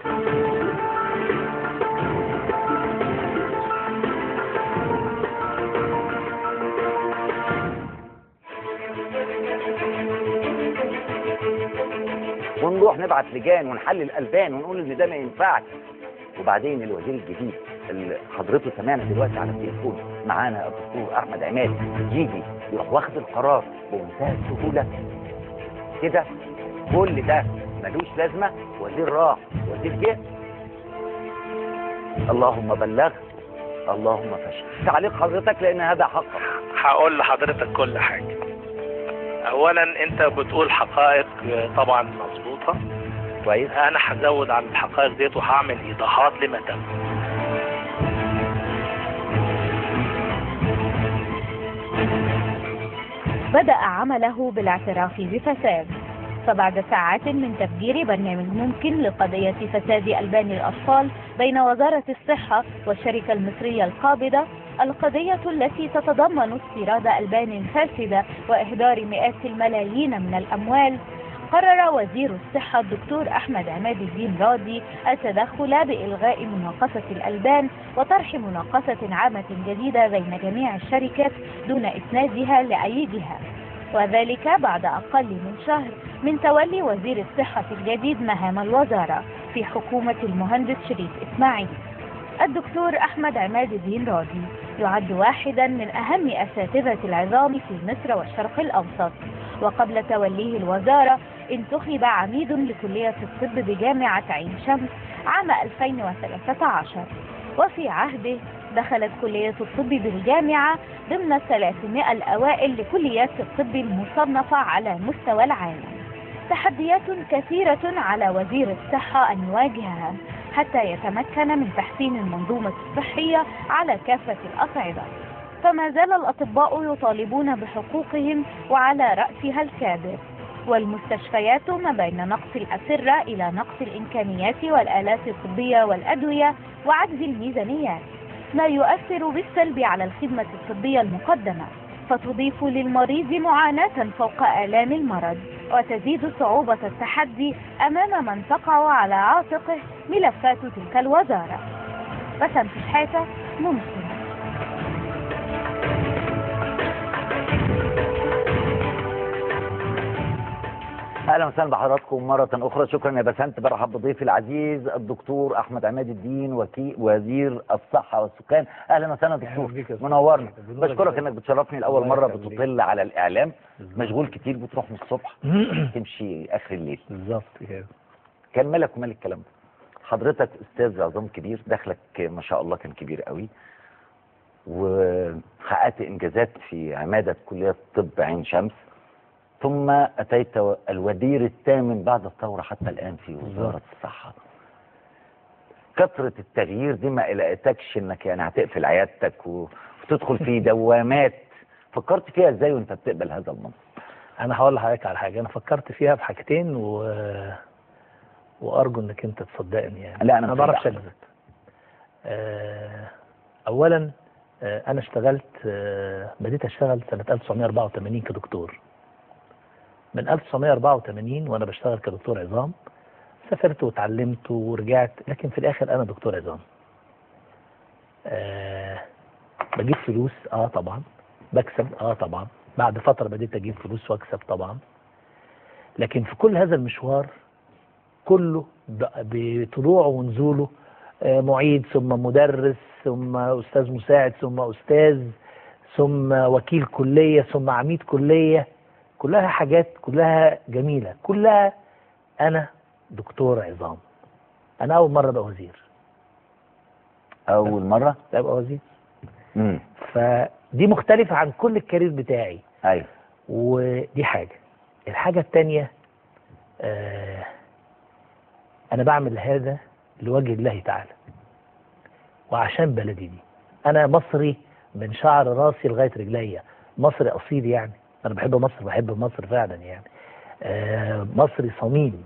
ونروح نبعت لجان ونحلل الالبان ونقول ان ده ما ينفعش وبعدين الوزير الجديد اللي حضرته سمعنا دلوقتي على التليفون معانا الدكتور احمد عماد يجي يروح واخد القرار بمنتهى السهوله كده كل ده ملوش لازمه وزير راح وزير جه اللهم بلغ اللهم فشل تعليق حضرتك لان هذا حق هقول لحضرتك كل حاجة اولا انت بتقول حقائق طبعا مظبوطة كويس انا هزود على الحقائق ديت وهعمل ايضاحات لما تم بدأ عمله بالاعتراف بفساد فبعد ساعات من تفجير برنامج ممكن لقضية فساد ألبان الأطفال بين وزارة الصحة والشركة المصرية القابضة القضية التي تتضمن استيراد ألبان فاسدة وإهدار مئات الملايين من الأموال قرر وزير الصحة الدكتور أحمد عماد الدين راضي التدخل بإلغاء مناقصة الألبان وطرح مناقصة عامة جديدة بين جميع الشركات دون إسنادها لأي جهة وذلك بعد أقل من شهر من تولي وزير الصحة الجديد مهام الوزارة في حكومة المهندس شريف إسماعيل الدكتور أحمد عماد الدين راضي يعد واحدا من أهم أساتذة العظام في مصر والشرق الأوسط وقبل توليه الوزارة انتخب عميد لكلية الطب بجامعة عين شمس عام 2013 وفي عهده دخلت كلية الطب بالجامعة ضمن الثلاثمائة الأوائل لكليات الطب المصنفة على مستوى العالم تحديات كثيرة على وزير الصحة أن يواجهها حتى يتمكن من تحسين المنظومة الصحية على كافة الأصعدة فما زال الأطباء يطالبون بحقوقهم وعلى رأسها الكادر والمستشفيات ما بين نقص الأسرة إلى نقص الإمكانيات والآلات الطبية والأدوية وعجز الميزانيات لا يؤثر بالسلب على الخدمة الطبية المقدمة فتضيف للمريض معاناة فوق آلام المرض وتزيد صعوبة التحدي أمام من تقع على عاتقه ملفات تلك الوزارة بسم شحاتة ممكن اهلا وسهلا بحضراتكم مره اخرى شكرا يا بسنت برحب بضيفي العزيز الدكتور احمد عماد الدين وكي وزير الصحه والسكان اهلا وسهلا دكتور منورنا بشكرك انك بتشرفني لاول مره بتطل على الاعلام مشغول كتير بتروح من الصبح تمشي اخر الليل بالظبط كده كان مالك ومال الكلام ده حضرتك استاذ عظام كبير دخلك ما شاء الله كان كبير قوي وحققت انجازات في عماده كليه الطب عين شمس ثم اتيت الوزير الثامن بعد الثوره حتى الان في وزاره الصحه كثره التغيير دي ما قلقتكش انك يعني هتقفل عيادتك و- وتدخل في دوامات فكرت فيها ازاي وانت بتقبل هذا المنصب انا هقول لحضرتك على حاجه انا فكرت فيها بحاجتين و... وارجو انك انت تصدقني يعني لا، أنا ما بعرفش مصدقك. اكذب آه، اولا آه، انا اشتغلت آه، بديت اشتغل سنه 1984 كدكتور من 1984 وانا بشتغل كدكتور عظام سافرت واتعلمت ورجعت لكن في الاخر انا دكتور عظام آه بجيب فلوس اه طبعا بكسب اه طبعا بعد فتره بديت اجيب فلوس واكسب طبعا لكن في كل هذا المشوار كله ب- بطلوعه ونزوله آه، معيد ثم مدرس ثم استاذ مساعد ثم استاذ ثم وكيل كليه ثم عميد كليه كلها حاجات كلها جميله كلها انا دكتور عظام انا اول مره ابقى وزير اول مره ابقى وزير امم فدي مختلفه عن كل الكارير بتاعي ايوه ودي حاجة الحاجة التانية آه أنا بعمل هذا لوجه الله تعالى وعشان بلدي دي أنا مصري من شعر راسي لغاية رجليا مصري أصيل يعني أنا بحب مصر بحب مصر فعلا يعني آه مصري صميم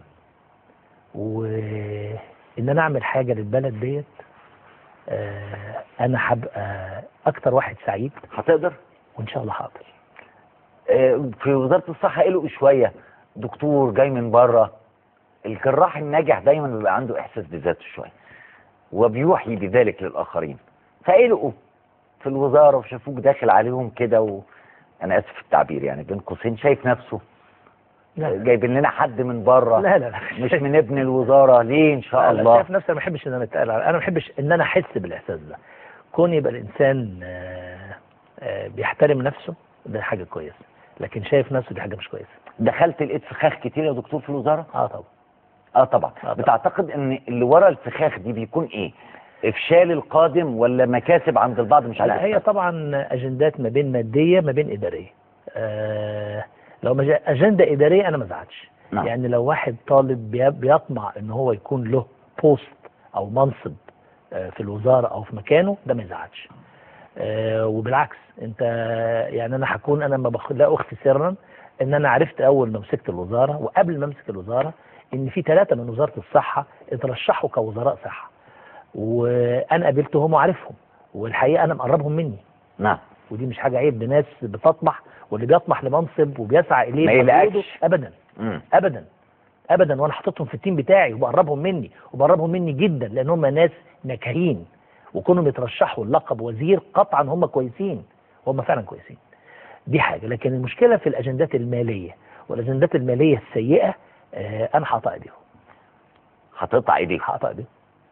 وإن أنا أعمل حاجة للبلد ديت آه أنا هبقى أكتر واحد سعيد هتقدر وإن شاء الله هقدر آه، في وزاره الصحه قلقوا شويه دكتور جاي من بره الجراح الناجح دايما بيبقى عنده احساس بذاته شويه وبيوحي بذلك للاخرين فقلقوا في الوزاره وشافوك داخل عليهم كده و... انا اسف في التعبير يعني بين قوسين شايف نفسه لا جايبين لنا حد من بره لا لا, لا. مش من ابن الوزاره ليه ان شاء لا لا الله شايف نفسي ما بحبش ان انا اتقال انا ما بحبش ان انا احس بالاحساس ده كون يبقى الانسان آه، آه، بيحترم نفسه ده حاجه كويسه لكن شايف نفسه دي حاجه مش كويسه دخلت لقيت فخاخ كتير يا دكتور في الوزاره اه طبعا اه طبعا طبعا. بتعتقد ان اللي ورا الفخاخ دي بيكون ايه افشال القادم ولا مكاسب عند البعض مش عارف لا هي طبعا اجندات ما بين ماديه ما بين اداريه آه لو مج- اجنده اداريه انا ما زعلتش نعم. يعني لو واحد طالب بي- بيطمع ان هو يكون له بوست او منصب آه، في الوزاره او في مكانه ده ما يزعلش آه، وبالعكس انت يعني انا هكون انا ما بخ... لا اخفي سرا ان انا عرفت اول ما مسكت الوزاره وقبل ما امسك الوزاره ان في ثلاثه من وزاره الصحه اترشحوا كوزراء صحه وانا قابلتهم وعارفهم والحقيقه انا مقربهم مني نعم ودي مش حاجه عيب دي ناس بتطمح واللي بيطمح لمنصب وبيسعى اليه ما بمجهوده يقلقش. ابدا مم. ابدا ابدا وانا حاططهم في التيم بتاعي وبقربهم مني وبقربهم مني جدا لان هم ناس ناجحين وكونهم يترشحوا لقب وزير قطعا هم كويسين هم فعلا كويسين دي حاجه لكن المشكله في الاجندات الماليه والاجندات الماليه السيئه آه انا هقطع ايديهم هتقطع ايديك هقطع ايديهم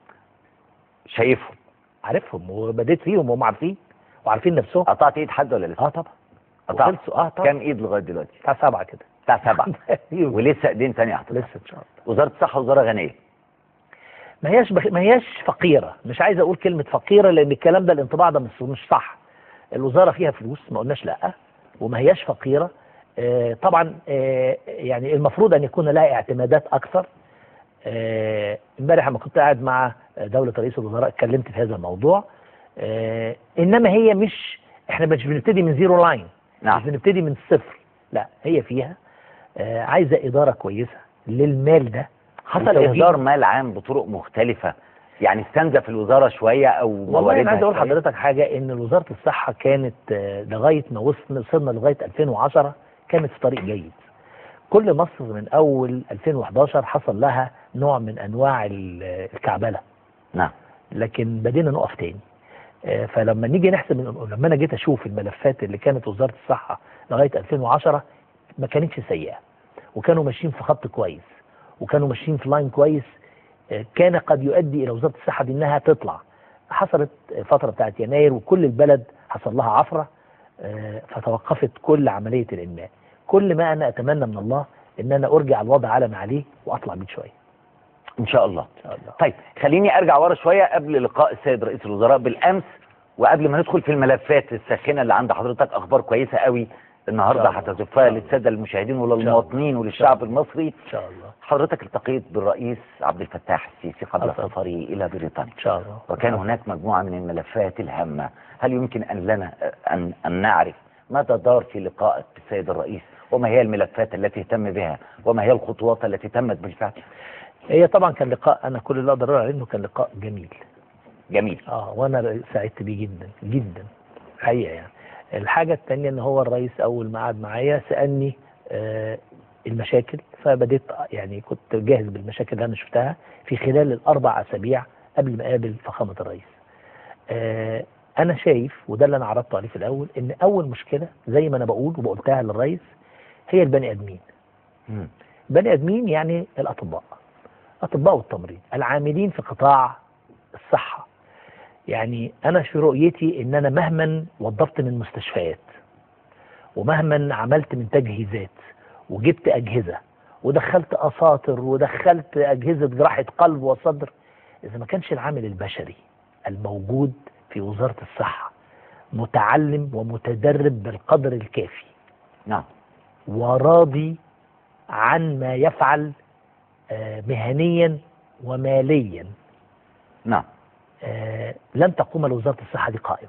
شايفهم عارفهم وبديت فيهم وهم عارفين وعارفين نفسهم قطعت ايد حد ولا لسه اه طبعا قطعت وخلصوا اه طبعا كام ايد لغايه دلوقتي بتاع سبعه كده بتاع سبعه ولسه ايدين تانية هتطلع لسه ان شاء الله وزاره الصحه وزاره غنيه ما هياش بخ... ما هياش فقيره مش عايز اقول كلمه فقيره لان الكلام ده الانطباع ده مش مش صح الوزاره فيها فلوس ما قلناش لا وما هياش فقيره آه طبعا آه يعني المفروض ان يكون لها اعتمادات اكثر آه، امبارح لما كنت قاعد مع دوله رئيس الوزراء اتكلمت في هذا الموضوع آه انما هي مش احنا مش بنبتدي من زيرو لاين نعم مش بنبتدي من الصفر لا هي فيها آه عايزه اداره كويسه للمال ده حصل توجيه. اهدار مال عام بطرق مختلفه يعني استنزف الوزاره شويه او والله انا عايز اقول مواردها لحضرتك حاجه ان وزاره الصحه كانت آه، لغايه ما وصلنا وصلنا لغايه 2010 كانت في طريق جيد. كل مصر من اول 2011 حصل لها نوع من انواع ال- الكعبله نعم لكن بدينا نقف تاني. آه، فلما نيجي نحسب لما انا جيت اشوف الملفات اللي كانت وزاره الصحه لغايه 2010 ما كانتش سيئه وكانوا ماشيين في خط كويس وكانوا ماشيين في لاين كويس آه، كان قد يؤدي الى وزاره الصحه دي انها تطلع حصلت فتره بتاعت يناير وكل البلد حصل لها عفره آه، فتوقفت كل عمليه الانماء كل ما انا اتمنى من الله ان انا ارجع الوضع على ما عليه واطلع بيه شويه ان شاء الله ان شاء الله طيب خليني ارجع ورا شويه قبل لقاء السيد رئيس الوزراء بالامس وقبل ما ندخل في الملفات الساخنه اللي عند حضرتك اخبار كويسه قوي النهارده إن شاء الله. هتزفها إن شاء للساده المشاهدين الله. وللمواطنين وللشعب المصري ان شاء الله حضرتك التقيت بالرئيس عبد الفتاح السيسي قبل أصلاً. سفره الى بريطانيا ان شاء الله وكان هناك مجموعة من الملفات الهامة هل يمكن أن لنا أن, أن نعرف ماذا دار في لقائك بالسيد الرئيس وما هي الملفات التي اهتم بها وما هي الخطوات التي تمت بالفعل هي طبعا كان لقاء انا كل اللي اقدر اقول عليه انه كان لقاء جميل جميل اه وانا سعدت بيه جدا جدا حقيقه يعني الحاجه الثانيه ان هو الرئيس اول ما قعد معايا سالني آه المشاكل فبديت يعني كنت جاهز بالمشاكل اللي انا شفتها في خلال الاربع اسابيع قبل ما اقابل فخامه الرئيس آه انا شايف وده اللي انا عرضته عليه في الاول ان اول مشكله زي ما انا بقول وبقولتها للرئيس هي البني ادمين مم. بني ادمين يعني الاطباء اطباء التمريض العاملين في قطاع الصحه يعني انا في رؤيتي ان انا مهما وظفت من مستشفيات ومهما عملت من تجهيزات وجبت اجهزه ودخلت اساطر ودخلت اجهزه جراحه قلب وصدر اذا ما كانش العامل البشري الموجود في وزاره الصحه متعلم ومتدرب بالقدر الكافي نعم وراضي عن ما يفعل آه، مهنيا وماليا نعم آه، لن تقوم وزاره الصحه دي قائمه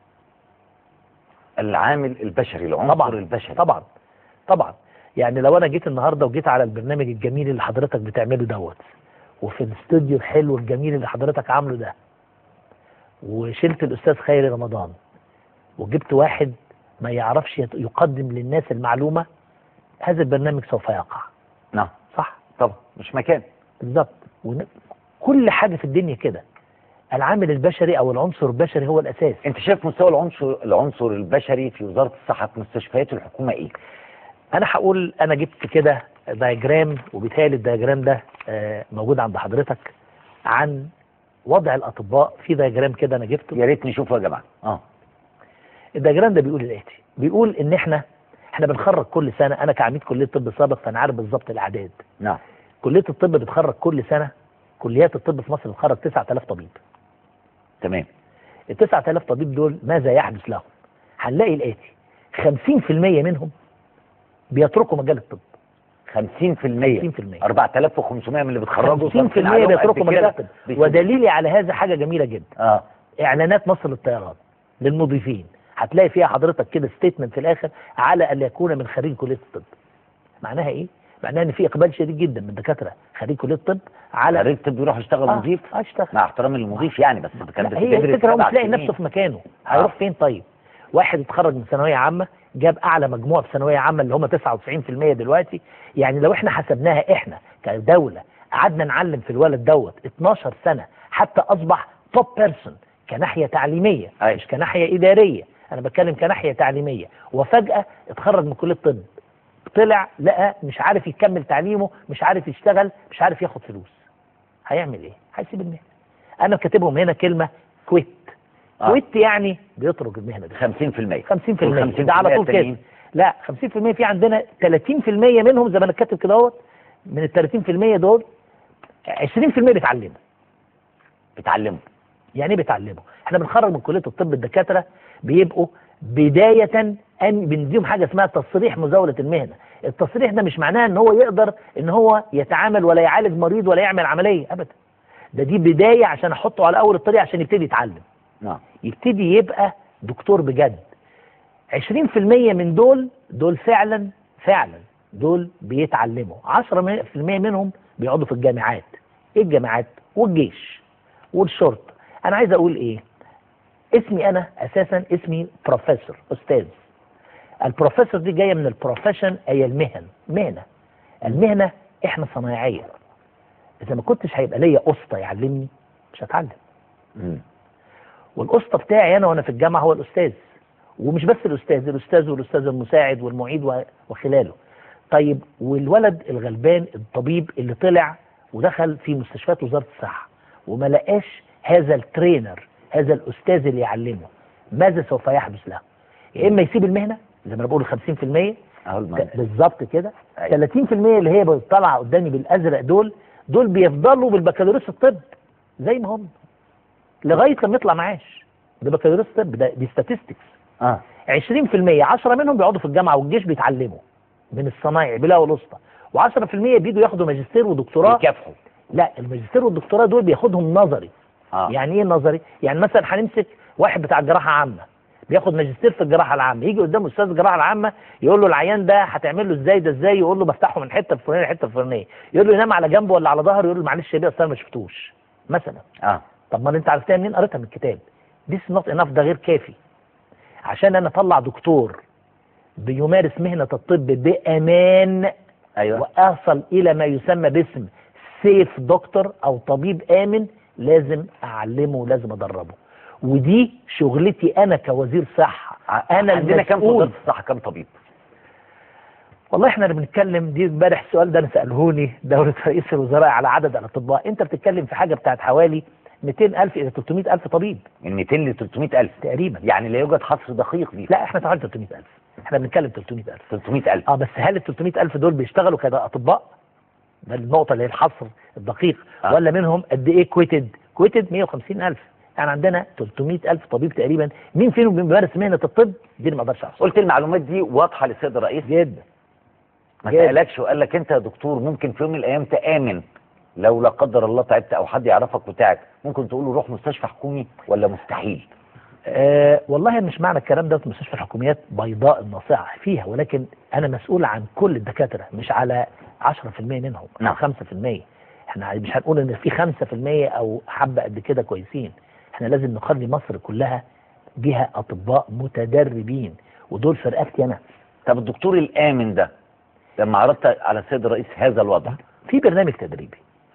العامل البشري العنصر طبعا البشري طبعا طبعا يعني لو انا جيت النهارده وجيت على البرنامج الجميل اللي حضرتك بتعمله دوت وفي الاستوديو الحلو الجميل اللي حضرتك عامله ده وشلت الاستاذ خيري رمضان وجبت واحد ما يعرفش يت- يقدم للناس المعلومه هذا البرنامج سوف يقع نعم صح طبعا مش مكان بالظبط ون- كل حاجه في الدنيا كده العامل البشري او العنصر البشري هو الاساس انت شايف مستوى العنصر العنصر البشري في وزاره الصحه في مستشفيات الحكومه ايه؟ انا هقول انا جبت كده دايجرام وبالتالي الدايجرام ده آه، موجود عند حضرتك عن وضع الاطباء في دايجرام كده انا جبته يا ريت نشوفه يا جماعه اه الدياجرام ده بيقول الاتي بيقول ان احنا احنا بنخرج كل سنه انا كعميد كليه طب سابق فانا عارف بالظبط الاعداد نعم كليه الطب بتخرج كل سنه كليات الطب في مصر بتخرج 9000 طبيب تمام ال 9000 طبيب دول ماذا يحدث لهم هنلاقي الاتي 50% منهم بيتركوا مجال الطب 50% 50% 4500 من اللي بيتخرجوا 50% صارفين عليهم قد بيتركوا مجال كده. الطب بيسيبوا- ودليلي على هذا حاجه جميله جدا اه اعلانات مصر للطيران للمضيفين هتلاقي فيها حضرتك كده ستيتمنت في الاخر على ان يكون من خريج كليه الطب معناها ايه معناها ان في اقبال شديد جدا من دكاتره خريج كليه الطب على خريج طب يروح يشتغل آه، مضيف آه، اشتغل مع احترامي للمضيف يعني بس كان لا، هي بتدرس الفكره هو سبع مش لاقي سنين. نفسه في مكانه هيروح آه. فين طيب واحد اتخرج من ثانويه عامه جاب اعلى مجموع في ثانويه عامه اللي هم 99% دلوقتي يعني لو احنا حسبناها احنا كدوله قعدنا نعلم في الولد دوت 12 سنه حتى اصبح توب بيرسون كناحيه تعليميه أيوة. مش كناحيه اداريه انا بتكلم كناحيه تعليميه وفجاه اتخرج من كليه الطب طلع لقى مش عارف يكمل تعليمه مش عارف يشتغل مش عارف ياخد فلوس هيعمل ايه هيسيب المهنه انا كاتبهم هنا كلمه كويت آه. كويت يعني بيترك المهنه دي 50% 50% وال ده على طول كده التانيين؟ لا 50% في عندنا 30% منهم زي ما انا كاتب كده اهوت من ال 30% دول 20% بيتعلموا بيتعلموا يعني ايه بيتعلموا؟ احنا بنخرج من كليه الطب الدكاتره بيبقوا بدايه ان بنديهم حاجه اسمها تصريح مزاوله المهنه، التصريح ده مش معناه ان هو يقدر ان هو يتعامل ولا يعالج مريض ولا يعمل عمليه ابدا. ده دي بدايه عشان احطه على اول الطريق عشان يبتدي يتعلم. نعم يبتدي يبقى دكتور بجد 20% من دول دول فعلا فعلا دول بيتعلموا 10% منهم بيقعدوا في الجامعات ايه الجامعات والجيش والشرطه انا عايز اقول ايه اسمي انا اساسا اسمي بروفيسور استاذ البروفيسور دي جايه من البروفيشن اي المهن مهنه المهنه احنا صنايعيه اذا ما كنتش هيبقى ليا اسطى يعلمني مش هتعلم مم. والاسطى بتاعي انا وانا في الجامعه هو الاستاذ ومش بس الاستاذ الاستاذ والاستاذ المساعد والمعيد و- وخلاله طيب والولد الغلبان الطبيب اللي طلع ودخل في مستشفيات وزاره الصحه وما لقاش هذا الترينر هذا الاستاذ اللي يعلمه ماذا سوف يحدث له يا اما يسيب المهنه زي ما انا بقول 50% اهو المهندس بالظبط كده أيوة. 30% اللي هي طالعه قدامي بالازرق دول دول بيفضلوا بالبكالوريوس الطب زي ما هم لغايه لما يطلع معاش ده بكالوريوس طب ده دي statistics اه 20% 10 منهم بيقعدوا في الجامعه والجيش بيتعلموا من الصنايع بيلاقوا الاسطى و10% بيجوا ياخدوا ماجستير ودكتوراه يكافحوا لا الماجستير والدكتوراه دول بياخدهم نظري اه يعني ايه نظري؟ يعني مثلا هنمسك واحد بتاع جراحه عامه بياخد ماجستير في الجراحه العامه يجي قدام استاذ الجراحه العامه يقول له العيان ده هتعمل له ازاي ده ازاي يقول له بفتحه من حته الفلانيه لحته الفلانيه يقول له ينام على جنبه ولا على ظهره يقول له معلش يا بيه اصل انا ما شفتوش مثلا اه طب ما انت عرفتها منين قريتها من الكتاب دي نوت انف ده غير كافي عشان انا اطلع دكتور بيمارس مهنه الطب بامان ايوه واصل الى ما يسمى باسم سيف دكتور او طبيب امن لازم اعلمه ولازم ادربه ودي شغلتي انا كوزير صحه انا عندنا كام في المسؤول وزاره الصحه كام طبيب؟ والله احنا اللي بنتكلم دي امبارح السؤال ده انا سالهوني دوله رئيس الوزراء على عدد الاطباء انت بتتكلم في حاجه بتاعت حوالي 200000 الى 300000 طبيب من 200 ل 300000 تقريبا يعني لا يوجد حصر دقيق ليه لا احنا حوالي 300000 احنا بنتكلم 300000 300000 اه بس هل ال 300000 دول بيشتغلوا كاطباء؟ ده النقطة اللي هي الحصر الدقيق آه. ولا منهم قد ايه كويتد؟ كويتد 150000 يعني عندنا 300000 طبيب تقريبا مين فيهم بيمارس مهنة الطب؟ دي اللي ما اقدرش احصر قلت المعلومات دي واضحه للسيد الرئيس جدا ما جدا. سالكش وقال لك انت يا دكتور ممكن في يوم من الايام تامن لو لا قدر الله تعبت او حد يعرفك وتعب ممكن تقول له روح مستشفى حكومي ولا مستحيل آه والله مش معنى الكلام ده في مستشفى الحكوميات بيضاء الناصعة فيها ولكن انا مسؤول عن كل الدكاترة مش على 10% منهم نعم. او 5% احنا مش هنقول ان في 5% او حبة قد كده كويسين احنا لازم نخلي مصر كلها بها اطباء متدربين ودول في رقبتي انا طب الدكتور الامن ده لما عرضت على السيد الرئيس هذا الوضع في برنامج تدريبي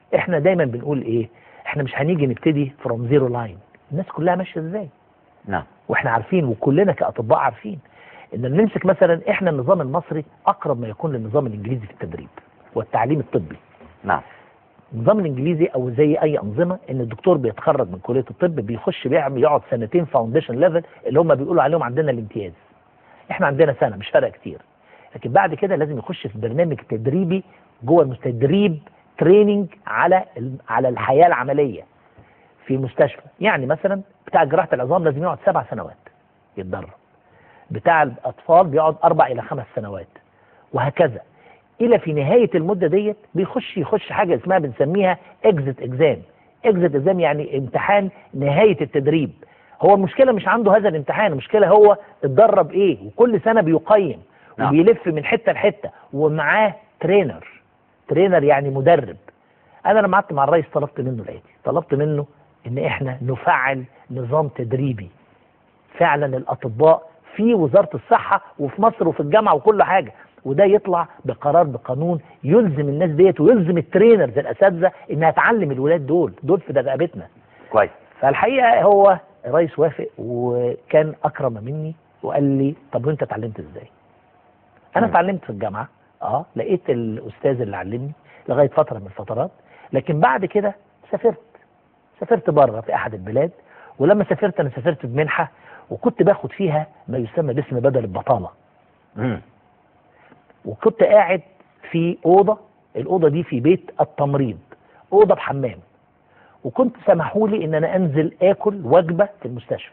احنا دايما بنقول ايه احنا مش هنيجي نبتدي فروم زيرو لاين الناس كلها ماشيه ازاي نعم واحنا عارفين وكلنا كاطباء عارفين ان نمسك مثلا احنا النظام المصري اقرب ما يكون للنظام الانجليزي في التدريب والتعليم الطبي نعم النظام الانجليزي او زي اي انظمه ان الدكتور بيتخرج من كليه الطب بيخش بيعمل يقعد سنتين فاونديشن ليفل اللي هم بيقولوا عليهم عندنا الامتياز احنا عندنا سنه مش فارقه كتير لكن بعد كده لازم يخش في برنامج تدريبي جوه المستدريب تريننج على ال- على الحياه العمليه في المستشفى يعني مثلا بتاع جراحه العظام لازم يقعد سبع سنوات يتدرب بتاع الاطفال بيقعد اربع الى خمس سنوات وهكذا الى في نهايه المده ديت بيخش يخش حاجه اسمها بنسميها اكزيت اكزام اكزيت اكزام يعني امتحان نهايه التدريب هو المشكله مش عنده هذا الامتحان المشكله هو اتدرب ايه وكل سنه بيقيم نعم. وبيلف من حته لحته ومعاه ترينر ترينر يعني مدرب انا لما قعدت مع الرئيس طلبت منه الاتي طلبت منه ان احنا نفعل نظام تدريبي فعلا الاطباء في وزاره الصحه وفي مصر وفي الجامعه وكل حاجه وده يطلع بقرار بقانون يلزم الناس ديت ويلزم الترينرز الاساتذه انها تعلم الولاد دول دول في رقبتنا كويس فالحقيقه هو الرئيس وافق وكان اكرم مني وقال لي طب وانت اتعلمت ازاي؟ انا مم. اتعلمت في الجامعه اه لقيت الاستاذ اللي علمني لغايه فتره من الفترات لكن بعد كده سافرت سافرت بره في احد البلاد ولما سافرت انا سافرت بمنحه وكنت باخد فيها ما يسمى باسم بدل البطاله مم. وكنت قاعد في اوضه الاوضه دي في بيت التمريض اوضه بحمام وكنت سمحوا لي ان انا انزل اكل وجبه في المستشفى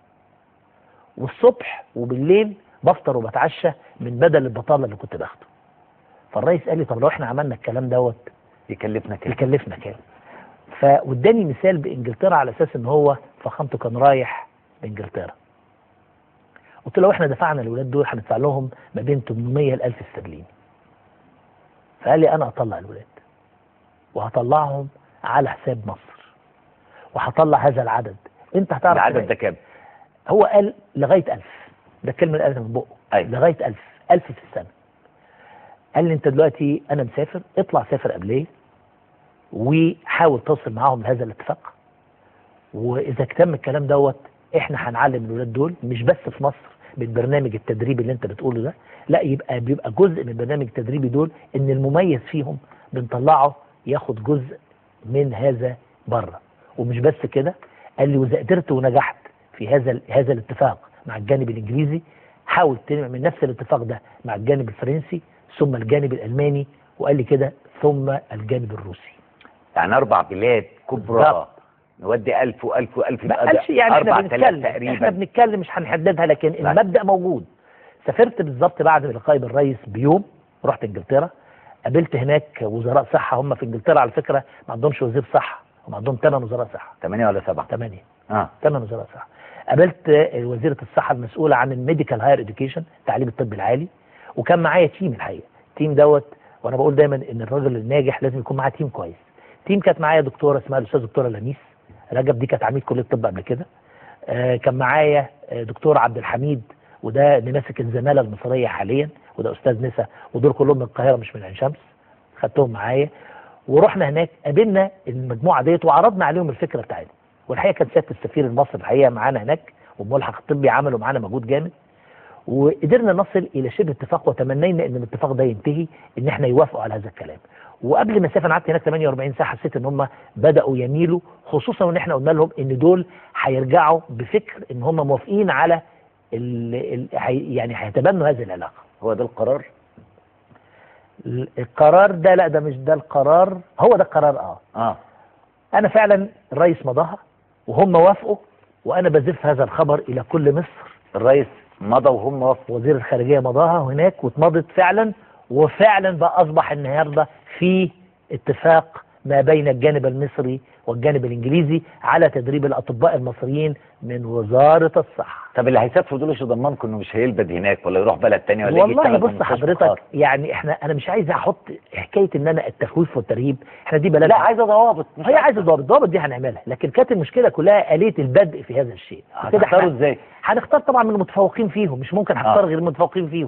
والصبح وبالليل بفطر وبتعشى من بدل البطاله اللي كنت باخده فالرئيس قال لي طب لو احنا عملنا الكلام دوت يكلفنا كده يكلفنا كام فاداني مثال بانجلترا على اساس ان هو فخامته كان رايح لانجلترا قلت له لو احنا دفعنا الولاد دول هندفع لهم ما بين 800 ل 1000 استرليني فقال لي انا اطلع الولاد وهطلعهم على حساب مصر وهطلع هذا العدد انت هتعرف العدد تبقى- ده كام؟ هو قال لغايه 1000 ده الكلمه اللي قالها من بقه أيوة. لغايه 1000 1000 في السنه قال لي انت دلوقتي انا مسافر اطلع سافر قبليه وحاول توصل معاهم لهذا الاتفاق واذا تم الكلام دوت احنا هنعلم الولاد دول مش بس في مصر بالبرنامج التدريبي اللي انت بتقوله ده لا يبقى بيبقى جزء من البرنامج التدريبي دول ان المميز فيهم بنطلعه ياخد جزء من هذا بره ومش بس كده قال لي واذا قدرت ونجحت في هذا هذا الاتفاق مع الجانب الانجليزي حاول تعمل نفس الاتفاق ده مع الجانب الفرنسي ثم الجانب الالماني وقال لي كده ثم الجانب الروسي يعني اربع بلاد كبرى بالظبط. نودي 1000 و1000 و1000 ما قالش يعني احنا 4000 بنتكلم احنا تقريبا بنتكلم مش هنحددها لكن لا. المبدا موجود سافرت بالظبط بعد لقائي بالرئيس بيوم رحت انجلترا قابلت هناك وزراء صحه هم في انجلترا على فكره ما عندهمش وزير صحه هم عندهم ثمان وزراء صحه 8 ولا 7 ثمانيه اه ثمان وزراء صحه قابلت آه، وزيره الصحه المسؤوله عن الميديكال هاير اديوكيشن تعليم الطب العالي وكان معايا تيم الحقيقه التيم دوت وانا بقول دايما ان الراجل الناجح لازم يكون معاه تيم كويس تيم كانت معايا دكتوره اسمها الاستاذ دكتوره لميس رجب دي كانت عميد كليه الطب قبل كده آه، كان معايا آه، دكتور عبد الحميد وده اللي ماسك الزماله المصريه حاليا وده استاذ نسا ودول كلهم من القاهره مش من عين شمس خدتهم معايا ورحنا هناك قابلنا المجموعه ديت وعرضنا عليهم الفكره بتاعتنا والحقيقه كان سياده السفير المصري الحقيقه معانا هناك والملحق الطبي عملوا معانا مجهود جامد وقدرنا نصل الى شبه اتفاق وتمنينا ان الاتفاق ده ينتهي ان احنا يوافقوا على هذا الكلام وقبل ما اسافر أنا قعدت هناك 48 ساعه حسيت ان هم بداوا يميلوا خصوصا وان احنا قلنا لهم ان دول هيرجعوا بفكر ان هم موافقين على ال ال هي- يعني هيتبنوا هذه العلاقه هو ده القرار ال- القرار ده لا ده مش ده القرار هو ده القرار اه اه انا فعلا الرئيس مضاها وهم وافقوا وانا بزف هذا الخبر الى كل مصر الرئيس مضى وهم وافقوا وزير الخارجيه مضاها هناك واتمضت فعلا وفعلا بقى اصبح النهارده في اتفاق ما بين الجانب المصري والجانب الانجليزي على تدريب الاطباء المصريين من وزاره الصحه. طب اللي هيسافروا دول مش ضمنكم انه مش هيلبد هناك ولا يروح بلد تاني ولا يجي والله يشتغل في بص مستشفى حضرتك خاص؟ يعني احنا انا مش عايز احط حكايه ان انا التخويف والترهيب احنا دي بلد لا عايزه ضوابط مش هي عايزه ضوابط الضوابط دي هنعملها لكن كانت المشكله كلها اليه البدء في هذا الشيء كده هتختاروا احنا ازاي؟ هنختار طبعا من المتفوقين فيهم مش ممكن هختار آه. غير المتفوقين فيهم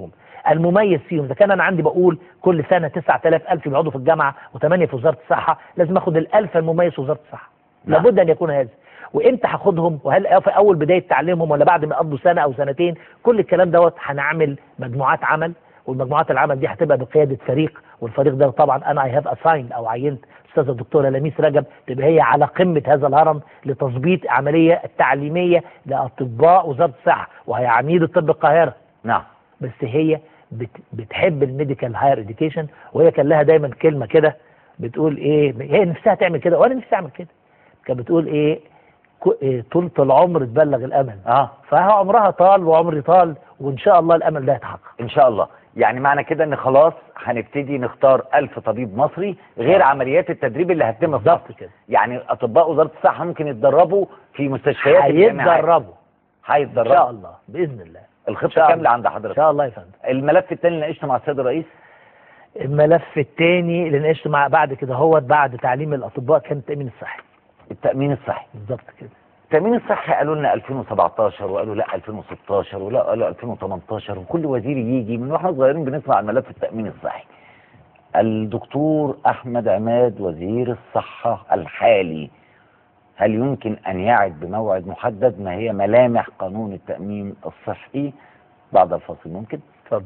المميز فيهم اذا كان انا عندي بقول كل سنه 9000 الف بيقعدوا في الجامعه وثمانيه في وزاره الصحه لازم اخد الالف المميز في وزاره الصحه نعم. لابد ان يكون هذا وامتى هاخدهم وهل في اول بدايه تعليمهم ولا بعد ما يقضوا سنه او سنتين كل الكلام دوت هنعمل مجموعات عمل والمجموعات العمل دي هتبقى بقياده فريق والفريق ده طبعا انا اي هاف اساين او عينت استاذه الدكتوره لميس رجب تبقى هي على قمه هذا الهرم لتظبيط العمليه التعليميه لاطباء وزاره الصحه وهي عميد الطب القاهره نعم بس هي بت بتحب الميديكال هاير اديوكيشن وهي كان لها دايما كلمه كده بتقول ايه هي نفسها تعمل كده وانا نفسي اعمل كده كانت بتقول ايه كو- إيه، طولة العمر تبلغ الامل اه فها عمرها طال وعمري طال وان شاء الله الامل ده يتحقق ان شاء الله يعني معنى كده ان خلاص هنبتدي نختار ألف طبيب مصري غير عمليات التدريب اللي هتتم في بالظبط مصر كده يعني اطباء وزاره الصحه ممكن يتدربوا في مستشفيات الجامعات هيتدربوا ان شاء هيتدربوا الله باذن الله إن الخطه شاء كامله الله. عند ان حضرتك شاء الله يا فندم الملف الثاني اللي ناقشته مع السيد الرئيس الملف الثاني اللي ناقشته مع بعد كده هو بعد تعليم الاطباء كان التامين الصحي التامين الصحي بالظبط كده التامين الصحي قالوا لنا 2017 وقالوا لا 2016 ولا قالوا 2018 وكل وزير يجي من واحنا صغيرين بنسمع عن ملف التامين الصحي الدكتور احمد عماد وزير الصحه الحالي هل يمكن ان يعد بموعد محدد ما هي ملامح قانون التامين الصحي بعد الفاصل ممكن اتفضل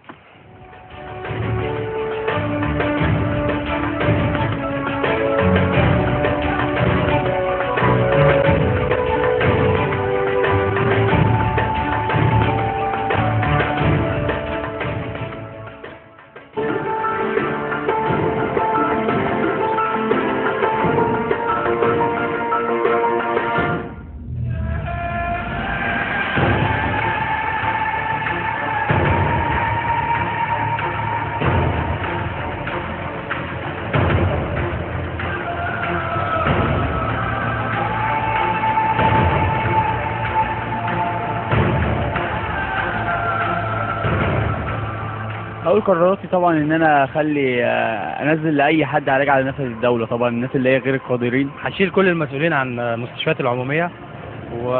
اول قراراتي طبعا ان انا اخلي آه، انزل لاي حد علاج على نفذ الدوله طبعا الناس اللي هي غير القادرين هشيل كل المسؤولين عن المستشفيات العمومية و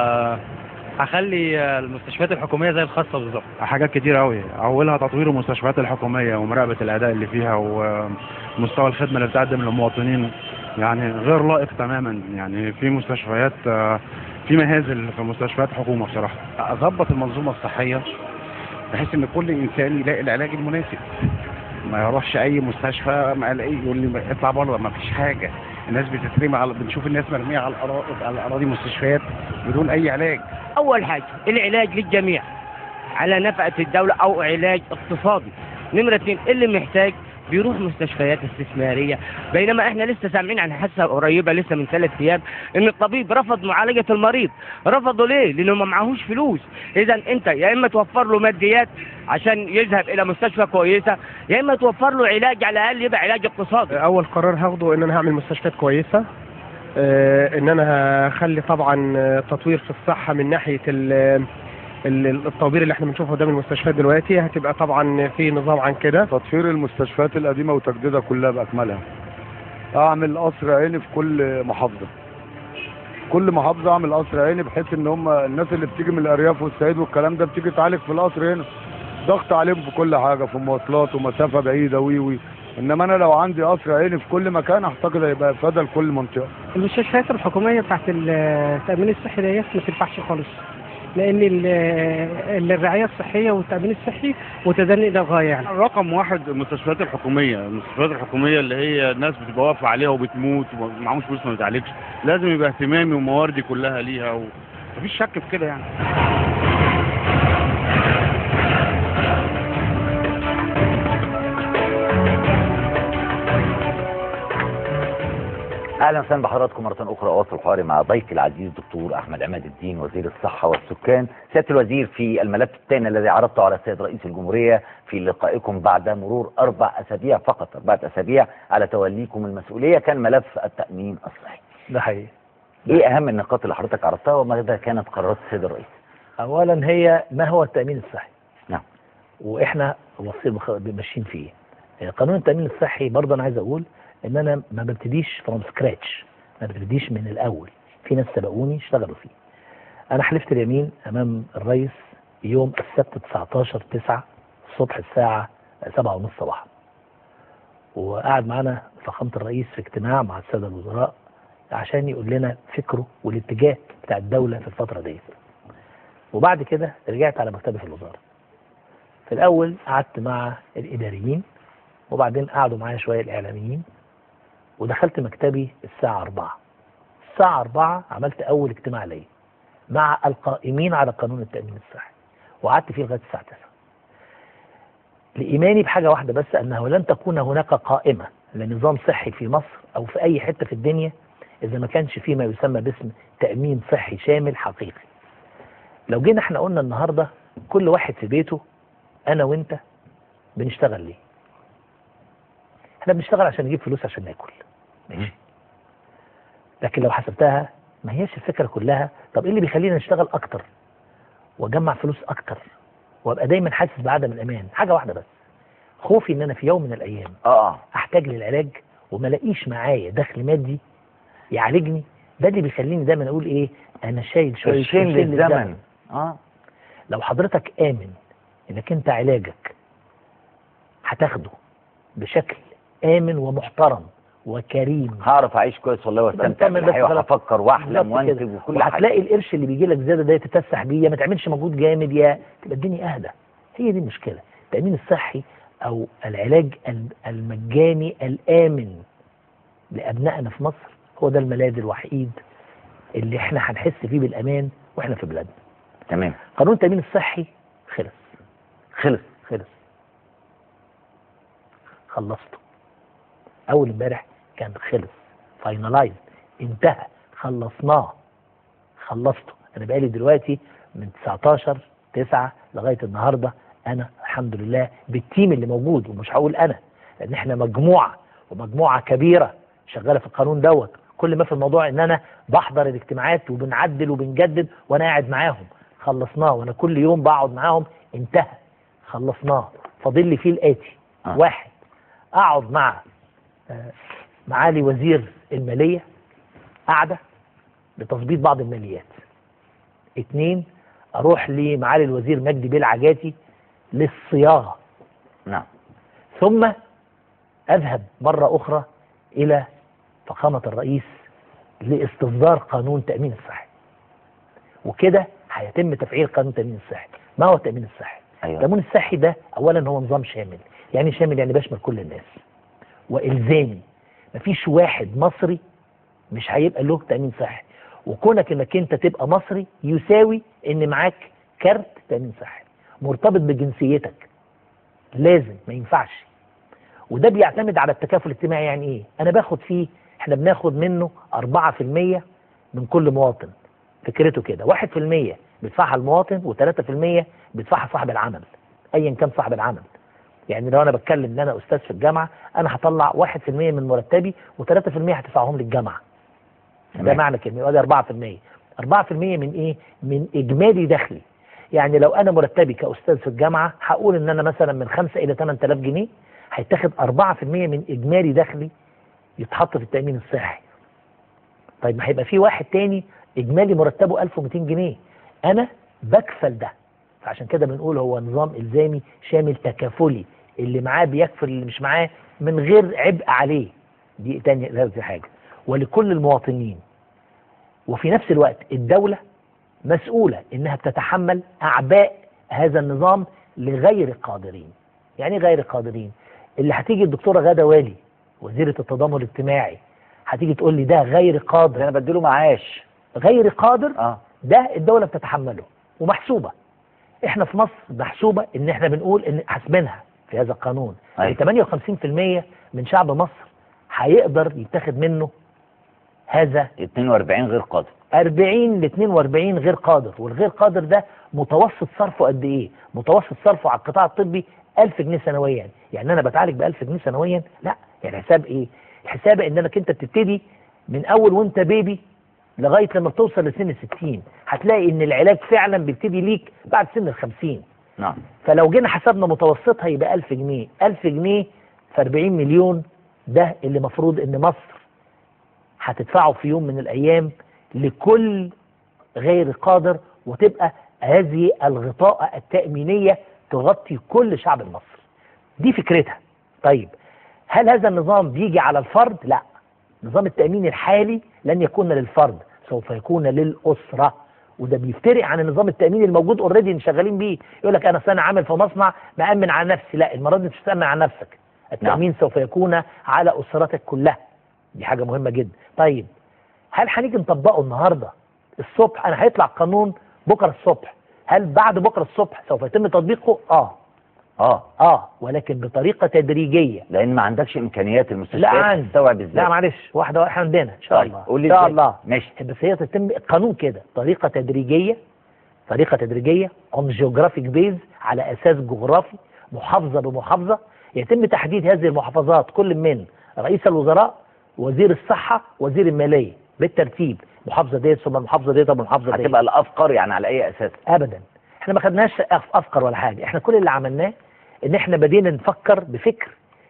هخلي المستشفيات الحكومية زي الخاصة بالظبط حاجات كتير قوي اولها تطوير المستشفيات الحكوميه ومراقبه الاداء اللي فيها ومستوى الخدمه اللي بتقدم للمواطنين يعني غير لائق تماما يعني في مستشفيات آه، في مهازل في مستشفيات حكومه بصراحه اظبط المنظومه الصحيه بحيث ان كل انسان يلاقي العلاج المناسب ما يروحش اي مستشفى ما الاقي يقول لي اطلع بره ما فيش حاجه الناس بتترمي على بنشوف الناس مرميه على الاراضي على اراضي مستشفيات بدون اي علاج اول حاجه العلاج للجميع على نفقه الدوله او علاج اقتصادي نمره اثنين اللي محتاج بيروح مستشفيات استثماريه بينما احنا لسه سامعين عن حادثه قريبه لسه من ثلاث ايام ان الطبيب رفض معالجه المريض رفضه ليه لانه ما معهوش فلوس اذا انت يا اما توفر له ماديات عشان يذهب الى مستشفى كويسه يا اما توفر له علاج على الاقل يبقى علاج اقتصادي اول قرار هاخده ان انا هعمل مستشفيات كويسة آه، ان انا هخلي طبعا آه، تطوير في الصحة من ناحية ال- ال- الطوابير اللي احنا بنشوفها قدام المستشفيات دلوقتي هتبقى طبعا في نظام عن كده تطوير المستشفيات القديمة وتجديدها كلها بأكملها أعمل قصر عيني في كل محافظة كل محافظة أعمل قصر عيني بحيث إن هم الناس اللي بتيجي من الأرياف والصعيد والكلام ده بتيجي تعالج في القصر هنا ضغط عليهم في كل حاجة في مواصلات ومسافة بعيدة وي وي إنما أنا لو عندي قصر عيني في كل مكان أعتقد هيبقى إفادة لكل منطقة المستشفيات الحكومية بتاعت التأمين الصحي ديت ما تنفعش خالص لأن ال- ال- الرعاية الصحية والتأمين الصحي متدني إلى الغاية يعني رقم واحد المستشفيات الحكومية المستشفيات الحكومية اللي هي الناس بتبقى واقفة عليها وبتموت ومعهمش فلوس ما بتعالجش لازم يبقى اهتمامي ومواردي كلها ليها ومفيش شك في كده يعني اهلا وسهلا بحضراتكم مره اخرى اواصل حواري مع ضيفي العزيز دكتور احمد عماد الدين وزير الصحه والسكان سياده الوزير في الملف الثاني الذي عرضته على السيد رئيس الجمهوريه في لقائكم بعد مرور اربع اسابيع فقط اربعه اسابيع على توليكم المسؤوليه كان ملف التامين الصحي ده حقيقي ايه اهم النقاط اللي حضرتك عرضتها وماذا كانت قرارات السيد الرئيس اولا هي ما هو التامين الصحي نعم. واحنا واصلين بخ- ماشيين فيه آه، قانون التامين الصحي برضه انا عايز اقول ان انا ما ببتديش فروم سكراتش ما ببتديش من الاول في ناس سبقوني اشتغلوا فيه انا حلفت اليمين امام الرئيس يوم السبت 19 9 الصبح الساعة سبعة ونص صباحا وقعد معانا فخامة الرئيس في اجتماع مع السادة الوزراء عشان يقول لنا فكره والاتجاه بتاع الدولة في الفترة دي وبعد كده رجعت على مكتبي في الوزارة في الأول قعدت مع الإداريين وبعدين قعدوا معايا شوية الإعلاميين ودخلت مكتبي الساعة 4 الساعة 4 عملت أول اجتماع ليا مع القائمين على قانون التأمين الصحي وقعدت فيه لغاية الساعة 9 لإيماني بحاجة واحدة بس أنه لن تكون هناك قائمة لنظام صحي في مصر أو في أي حتة في الدنيا إذا ما كانش فيه ما يسمى باسم تأمين صحي شامل حقيقي لو جينا احنا قلنا النهاردة كل واحد في بيته أنا وأنت بنشتغل ليه احنا بنشتغل عشان نجيب فلوس عشان ناكل ماشي لكن لو حسبتها ما هيش الفكرة كلها طب ايه اللي بيخلينا نشتغل اكتر واجمع فلوس اكتر وابقى دايما حاسس بعدم الامان حاجة واحدة بس خوفي ان انا في يوم من الايام اه اه احتاج للعلاج وما الاقيش معايا دخل مادي يعالجني ده اللي بيخليني دايما اقول ايه انا شايل شويه قرشين قرشين للزمن اه لو حضرتك آمن إنك أنت علاجك هتاخده بشكل آمن ومحترم وكريم هعرف اعيش كويس والله واستمتع بطمن بس بالحياه خلاص. وهفكر واحلم بالظبط كده. وانتج وكل حاجه وهتلاقي القرش اللي بيجي لك زياده ده تتفسح بيه يا ما تعملش مجهود جامد يا تبقى الدنيا اهدى هي دي المشكله التامين الصحي او العلاج ال- المجاني الامن لابنائنا في مصر هو ده الملاذ الوحيد اللي احنا هنحس فيه بالامان واحنا في بلادنا تمام قانون التامين الصحي خلص خلص خلص خلصته اول امبارح كان خلص فاينلايز انتهى خلصناه خلصته انا بقالي دلوقتي من 19 9 لغايه النهارده انا الحمد لله بالتيم اللي موجود ومش هقول انا لان احنا مجموعه ومجموعه كبيره شغاله في القانون دوت كل ما في الموضوع ان انا بحضر الاجتماعات وبنعدل وبنجدد وانا قاعد معاهم خلصناه وانا كل يوم بقعد معاهم انتهى خلصناه فاضل لي فيه الاتي آه. واحد اقعد مع آه، معالي وزير الماليه قاعده لتظبيط بعض الماليات اتنين اروح لمعالي الوزير مجدي بيه العجاتي للصياغه نعم ثم اذهب مره اخرى الى فخامه الرئيس لاستصدار قانون تامين الصحي وكده هيتم تفعيل قانون التامين الصحي ما هو التامين الصحي ايوه التامين الصحي ده اولا هو نظام شامل يعني شامل يعني بيشمل كل الناس والزامي مفيش واحد مصري مش هيبقى له تامين صحي وكونك انك انت تبقى مصري يساوي ان معاك كارت تامين صحي مرتبط بجنسيتك لازم ما ينفعش وده بيعتمد على التكافل الاجتماعي يعني ايه انا باخد فيه احنا بناخد منه 4% من كل مواطن فكرته كده 1% بيدفعها المواطن و3% بيدفعها صاحب العمل ايا كان صاحب العمل يعني لو انا بتكلم ان انا استاذ في الجامعه انا هطلع 1% من مرتبي و3% هدفعهم للجامعه ده تمام. معنى كلمه يبقى ده 4% 4% من ايه من اجمالي دخلي يعني لو انا مرتبي كاستاذ في الجامعه هقول ان انا مثلا من 5 الى 8000 جنيه هيتاخد 4% من اجمالي دخلي يتحط في التامين الصحي طيب ما هيبقى في واحد تاني اجمالي مرتبه 1200 جنيه انا بكفل ده فعشان كده بنقول هو نظام الزامي شامل تكافلي اللي معاه بيكفل اللي مش معاه من غير عبء عليه دي تاني دي حاجه ولكل المواطنين وفي نفس الوقت الدوله مسؤوله انها بتتحمل اعباء هذا النظام لغير قادرين يعني إيه غير قادرين اللي هتيجي الدكتوره غاده والي وزيره التضامن الاجتماعي هتيجي تقول لي ده غير ده قادر انا بديله معاش غير قادر اه ده الدولة بتتحمله ومحسوبة احنا في مصر محسوبة ان احنا بنقول ان حاسبينها في هذا القانون أيوة. ان 58% من شعب مصر هيقدر يتاخد منه هذا 42 غير قادر 40 ل 42 غير قادر والغير قادر ده متوسط صرفه قد ايه متوسط صرفه على القطاع الطبي 1000 جنيه سنويا يعني انا بتعالج ب 1000 جنيه سنويا لا يعني حساب ايه الحساب انك انت بتبتدي من اول وانت بيبي لغايه لما بتوصل لسن ال 60 هتلاقي ان العلاج فعلا بيبتدي ليك بعد سن ال 50 نعم فلو جينا حسبنا متوسطها يبقى 1000 جنيه 1000 جنيه في 40 مليون ده اللي مفروض ان مصر هتدفعه في يوم من الايام لكل غير قادر وتبقى هذه الغطاء التأمينية تغطي كل شعب مصر دي فكرتها طيب هل هذا النظام بيجي على الفرد لا نظام التأمين الحالي لن يكون للفرد سوف يكون للأسرة وده بيفترق عن النظام التأمين الموجود اوريدي شغالين بيه يقول لك انا أصل انا عامل في مصنع مأمن على نفسي لا المرة دي مش هتأمن على نفسك التأمين سوف يكون على أسرتك كلها دي حاجة مهمة جدا طيب هل هنيجي نطبقه النهارده الصبح انا هيطلع قانون بكره الصبح هل بعد بكره الصبح سوف يتم تطبيقه اه اه اه ولكن بطريقه تدريجيه لان ما عندكش امكانيات لا المستشفيات عندي تستوعب ازاي لا معلش واحده واحده عندنا ان شاء طيب، الله قول لي ان شاء إزاي؟ الله ماشي بس هي تتم قانون كده طريقه تدريجيه طريقه تدريجيه اون جيوغرافيك بيز على اساس جغرافي محافظه بمحافظه يتم تحديد هذه المحافظات كل من رئيس الوزراء وزير الصحه وزير الماليه بالترتيب محافظه ديت ثم المحافظه ديت ثم المحافظه ديت هتبقى الافقر يعني على اي اساس ابدا احنا ما خدناش أف- افكار ولا حاجه احنا كل اللي عملناه ان احنا بدينا نفكر بفكر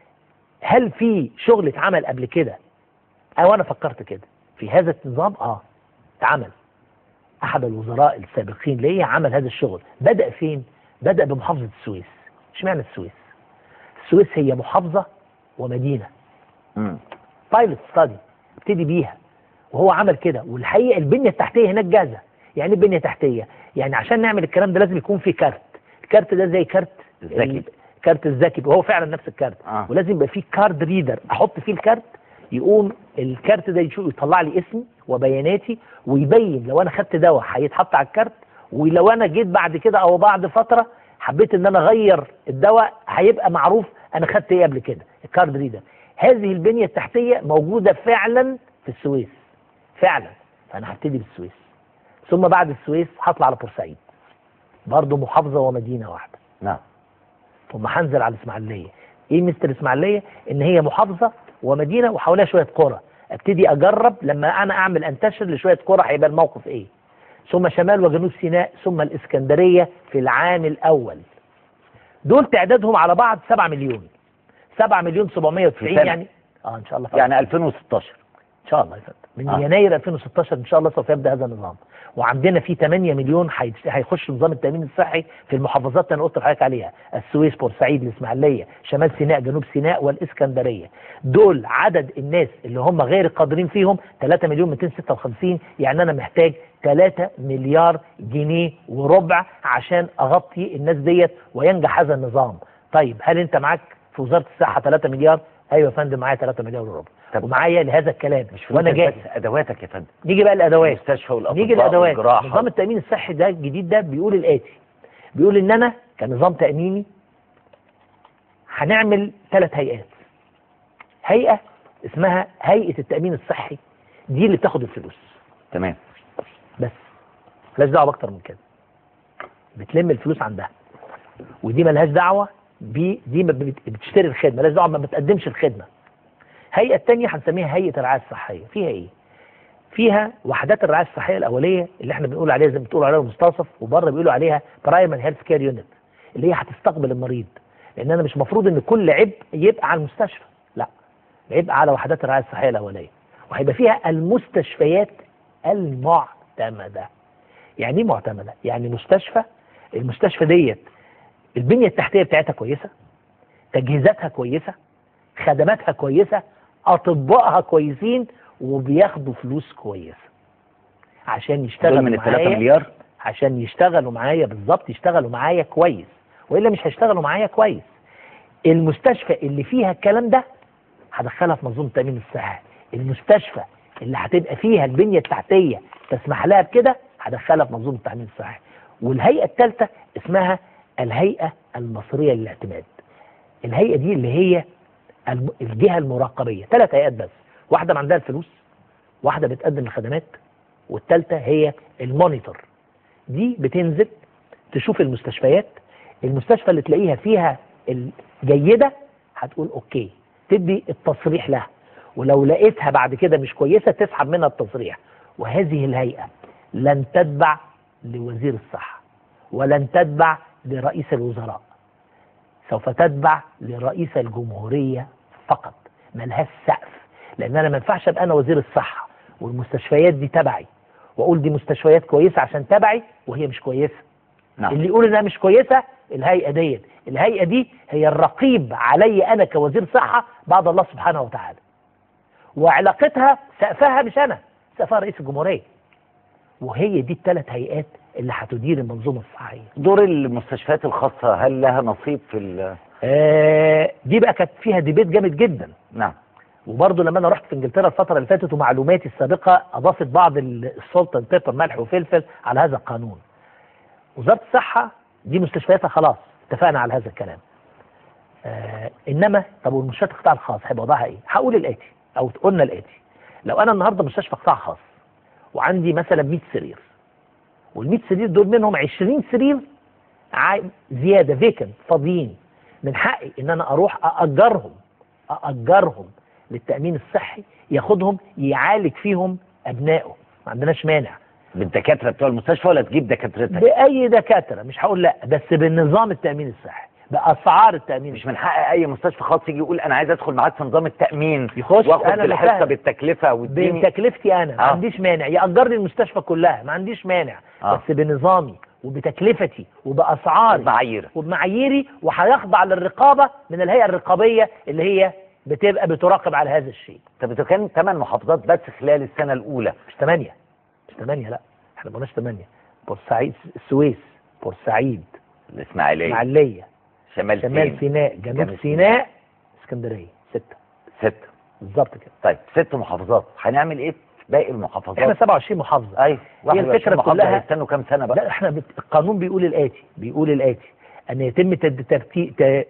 هل في شغل اتعمل قبل كده او انا فكرت كده في هذا النظام اه اتعمل احد الوزراء السابقين ليا عمل هذا الشغل بدا فين بدا بمحافظه السويس اشمعنى السويس السويس هي محافظه ومدينه مم. بايلوت ستادي ابتدي بيها وهو عمل كده والحقيقه البنيه التحتيه هناك جاهزه يعني ايه البنيه التحتيه يعني عشان نعمل الكلام ده لازم يكون في كارت الكارت ده زي كارت الذكي. ال- كارت الذكي وهو فعلا نفس الكارت آه. ولازم يبقى فيه كارد ريدر احط فيه الكارت يقوم الكارت ده يشوف يطلع لي اسمي وبياناتي ويبين لو انا خدت دواء هيتحط على الكارت ولو انا جيت بعد كده او بعد فتره حبيت ان انا اغير الدواء هيبقى معروف انا خدت ايه قبل كده الكارد ريدر هذه البنيه التحتيه موجوده فعلا في السويس فعلا فانا هبتدي بالسويس ثم بعد السويس هطلع على بورسعيد برضه محافظه ومدينه واحده نعم ثم هنزل على الاسماعيليه ايه مستر الاسماعيليه ان هي محافظه ومدينه وحواليها شويه قرى ابتدي اجرب لما انا اعمل انتشر لشويه قرى هيبقى الموقف ايه ثم شمال وجنوب سيناء ثم الاسكندريه في العام الاول دول تعدادهم على بعض 7 مليون 7 مليون 790 في سنة. يعني اه ان شاء الله يعني 2016 ان شاء الله يا فندم من آه. آه. يناير 2016 ان شاء الله سوف يبدا هذا النظام وعندنا في 8 مليون هيت- هيخش نظام التامين الصحي في المحافظات اللي انا قلت لحضرتك عليها السويس بورسعيد الاسماعيليه شمال سيناء جنوب سيناء والاسكندريه دول عدد الناس اللي هم غير القادرين فيهم 3 مليون 256 يعني انا محتاج 3 مليار جنيه وربع عشان اغطي الناس ديت وينجح هذا النظام طيب هل انت معاك في وزاره الصحه 3 مليار ايوه يا فندم معايا 3 مليار وربع طب ومعايا لهذا الكلام مش وانا فلوسك جاي بس ادواتك يا فندم نيجي بقى الادوات المستشفى والاطباء نيجي الادوات والجراحه نظام التامين الصحي ده الجديد ده بيقول الاتي بيقول ان انا كنظام تاميني هنعمل ثلاث هيئات هيئه اسمها هيئه التامين الصحي دي اللي بتاخد الفلوس تمام بس ملهاش دعوه باكتر من كده بتلم الفلوس عندها ودي ملهاش دعوه ب دي ما بت- بتشتري الخدمه ملهاش دعوه ما بتقدمش الخدمه الهيئه الثانيه هنسميها هيئه الرعايه الصحيه فيها ايه فيها وحدات الرعايه الصحيه الاوليه اللي احنا بنقول عليها زي ما بتقول عليها المستوصف وبره بيقولوا عليها برايمري هيلث كير يونت اللي هي هتستقبل المريض لان انا مش مفروض ان كل عبء يبقى على المستشفى لا العبء على وحدات الرعايه الصحيه الاوليه وهيبقى فيها المستشفيات المعتمده يعني ايه معتمده يعني مستشفى المستشفى ديت البنيه التحتيه بتاعتها كويسه تجهيزاتها كويسه خدماتها كويسه اطبائها كويسين وبياخدوا فلوس كويسه عشان دول يشتغلوا من ال 3 معايا مليار عشان يشتغلوا معايا بالظبط يشتغلوا معايا كويس والا مش هيشتغلوا معايا كويس المستشفى اللي فيها الكلام ده هدخلها في منظومه التامين الصحي المستشفى اللي هتبقى فيها البنيه التحتيه تسمح لها بكده هدخلها في منظومه التامين الصحي والهيئه الثالثه اسمها الهيئه المصريه للاعتماد الهيئه دي اللي هي الم- الجهه المراقبيه ثلاث هيئات بس واحده عندها الفلوس واحده بتقدم الخدمات والثالثه هي المونيتور دي بتنزل تشوف المستشفيات المستشفى اللي تلاقيها فيها الجيده هتقول اوكي تدي التصريح لها ولو لقيتها بعد كده مش كويسه تسحب منها التصريح وهذه الهيئه لن تتبع لوزير الصحه ولن تتبع لرئيس الوزراء سوف تتبع لرئيس الجمهوريه فقط ملهاش سقف لان انا ما ينفعش ابقى انا وزير الصحه والمستشفيات دي تبعي واقول دي مستشفيات كويسه عشان تبعي وهي مش كويسه نعم اللي يقول انها مش كويسه الهيئه ديت الهيئه دي هي الرقيب علي انا كوزير صحه بعد الله سبحانه وتعالى وعلاقتها سقفها مش انا سقفها رئيس الجمهوريه وهي دي الثلاث هيئات اللي هتدير المنظومه الصحيه دور المستشفيات الخاصة هل لها نصيب في ال آه دي بقى كانت فيها ديبيت جامد جدا نعم وبرضه لما انا رحت في انجلترا الفتره اللي فاتت ومعلوماتي السابقه اضافت بعض السلطه بيبر ملح وفلفل على هذا القانون وزاره الصحه دي مستشفياتها خلاص اتفقنا على هذا الكلام آه انما طب والمستشفيات القطاع الخاص هيبقى وضعها ايه؟ هقول الاتي او قلنا الاتي لو انا النهارده مستشفى قطاع خاص وعندي مثلا 100 سرير وال 100 سرير دول منهم 20 سرير عاي- زياده فيكنت فاضيين من حقي ان انا اروح ااجرهم ااجرهم للتامين الصحي ياخدهم يعالج فيهم ابنائه ما عندناش مانع بالدكاترة بتوع المستشفى ولا تجيب دكاترتك باي دكاتره مش هقول لا بس بالنظام التامين الصحي باسعار التامين مش من حق اي مستشفى خاص يجي يقول انا عايز ادخل معاك في نظام التأمين يخش واخد أنا بالحصة متفاهم. بالتكلفة واديني بتكلفتي انا ما آه. عنديش مانع ياجر لي المستشفى كلها ما عنديش مانع آه. بس بنظامي وبتكلفتي وباسعاري معايير وبمعاييري وهيخضع للرقابه من الهيئه الرقابيه اللي هي بتبقى بتراقب على هذا الشيء طب إذا كان ثمان محافظات بس خلال السنة الأولى مش ثمانيه مش ثمانيه لا احنا ما قلناش ثمانيه بورسعيد السويس بورسعيد الإسماعيلية اسماعيليه شمال, شمال سيناء سيناء جنوب جنوب سيناء اسكندريه سته ستة بالظبط كده طيب ست محافظات هنعمل إيه في باقي المحافظات؟ احنا 27 محافظه أيوه هي الفكرة كلها- هيستنوا كام سنة بقى؟ لا احنا بت... القانون بيقول الآتي بيقول الآتي أن يتم تد- ترتي... ت...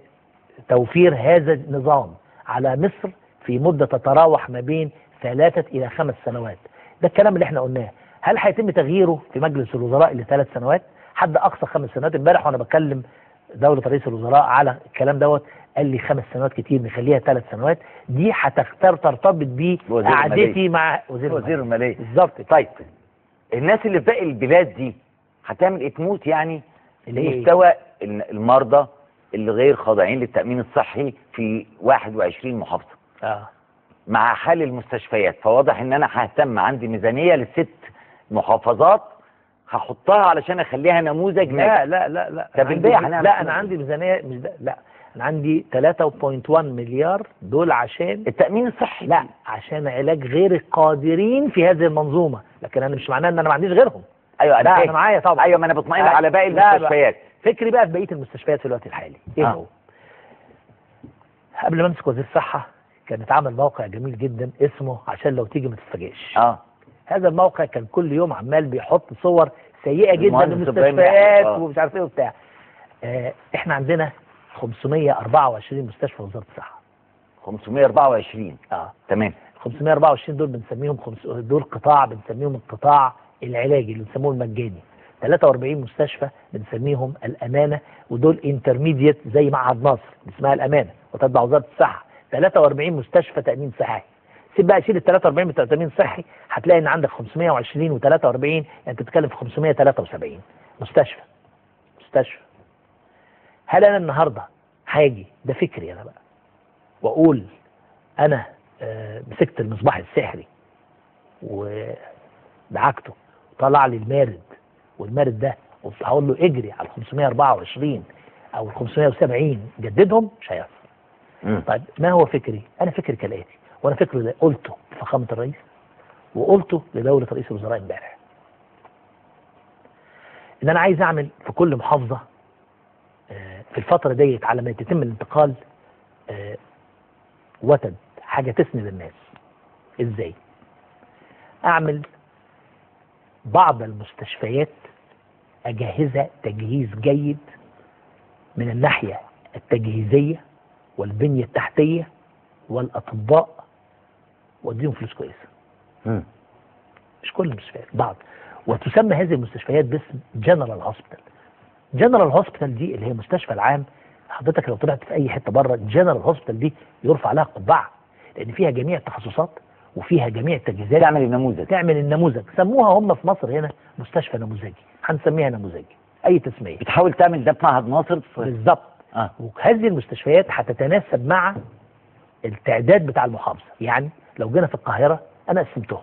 توفير هذا النظام على مصر في مدة تتراوح ما بين ثلاثة إلى خمس سنوات ده الكلام اللي احنا قلناه هل هيتم تغييره في مجلس الوزراء لثلاث سنوات حد أقصى خمس سنوات امبارح وأنا بكلم دولة رئيس الوزراء على الكلام دوت قال لي خمس سنوات كتير نخليها ثلاث سنوات دي هتختار ترتبط وزير بقعدتي المالية. مع وزير وزير المالية. المالية بالظبط كده. طيب الناس اللي في باقي البلاد دي هتعمل إيه تموت يعني اللي هي إيه؟ لمستوى ال- المرضى اللي غير خاضعين للتأمين الصحي في 21 محافظة اه مع حال المستشفيات فواضح ان انا ههتم عندي ميزانية للست محافظات هحطها علشان اخليها نموذج لا ناجح لا لا لا طب أنا عندي- البيع هنعمل لا فيه انا إيه؟ عندي ميزانيه مش ده لا انا عندي 3.1 مليار دول عشان التأمين الصحي لا عشان علاج غير القادرين في هذه المنظومه لكن انا مش معناه ان انا ما عنديش غيرهم ايوه انا لا فاهم. انا معايا طبعا ايوه ما انا بطمئن آه، على باقي لا بقى. المستشفيات فكري بقى في بقيه المستشفيات في الوقت الحالي ايه آه. هو قبل ما امسك وزير الصحه كان اتعمل موقع جميل جدا اسمه عشان لو تيجي ما تتفاجئش اه هذا الموقع كان كل يوم عمال بيحط صور سيئه جدا المهندس إبراهيم للمستشفيات يحيى، آه. ومش عارف ايه وبتاع آه احنا عندنا 524 مستشفى في وزاره الصحه 524 اه تمام 524 دول بنسميهم خمس... دول قطاع بنسميهم القطاع العلاجي اللي بنسموه المجاني 43 مستشفى بنسميهم الامانه ودول انترميديت زي معهد ناصر اسمها الامانه وتتبع وزاره الصحه 43 مستشفى تامين صحي سيب بقى شيل ال 43 بتوع تامين صحي هتلاقي ان عندك 520 و43 يعني انت بتتكلم في 573 مستشفى مستشفى هل انا النهارده هاجي ده فكري انا بقى واقول انا آه، مسكت المصباح السحري ودعكته طلع لي المارد والمارد ده هقول له اجري على ال 524 او ال 570 جددهم مش هيحصل مم. طيب ما هو فكري؟ انا فكري كالاتي وانا فكري ده قلته لفخامه الرئيس وقلته لدوله رئيس الوزراء امبارح ان انا عايز اعمل في كل محافظه آه، في الفتره ديت على ما يتم الانتقال آه، وتد حاجه تسند الناس ازاي؟ اعمل بعض المستشفيات اجهزها تجهيز جيد من الناحيه التجهيزيه والبنيه التحتيه والاطباء واديهم فلوس كويسه مم. مش كل المستشفيات بعض وتسمى هذه المستشفيات باسم جنرال هوسبيتال جنرال هوسبيتال دي اللي هي مستشفى العام حضرتك لو طلعت في اي حته بره جنرال هوسبيتال دي يرفع لها قبعه لان فيها جميع التخصصات وفيها جميع التجهيزات تعمل النموذج تعمل النموذج سموها هم في مصر هنا مستشفى نموذجي هنسميها نموذجي اي تسميه بتحاول تعمل ده في معهد ناصر في بالظبط اه وهذه المستشفيات هتتناسب مع التعداد بتاع المحافظه يعني لو جينا في القاهره انا قسمتهم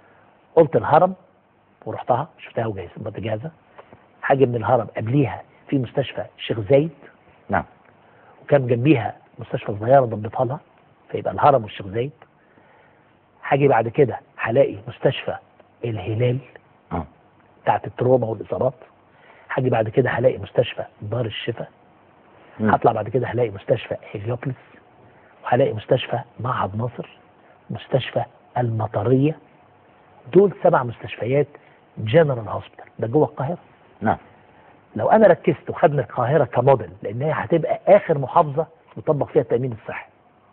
قلت الهرم ورحتها شفتها وجايزه جاهزه حاجه من الهرم قبليها في مستشفى الشيخ زايد نعم وكان جنبيها مستشفى صغيره ضمتها لها فيبقى الهرم والشيخ زايد هاجي بعد كده هلاقي مستشفى الهلال آه. بتاعت التروما والاصابات هاجي بعد كده هلاقي مستشفى دار الشفاء مم. هطلع بعد كده هلاقي مستشفى هيليوبلس وهلاقي مستشفى معهد ناصر مستشفى المطريه دول سبع مستشفيات جنرال هوسبيتال ده جوه القاهره نعم لو انا ركزت وخدنا القاهره كموديل لان هي هتبقى اخر محافظه يطبق فيها التامين الصحي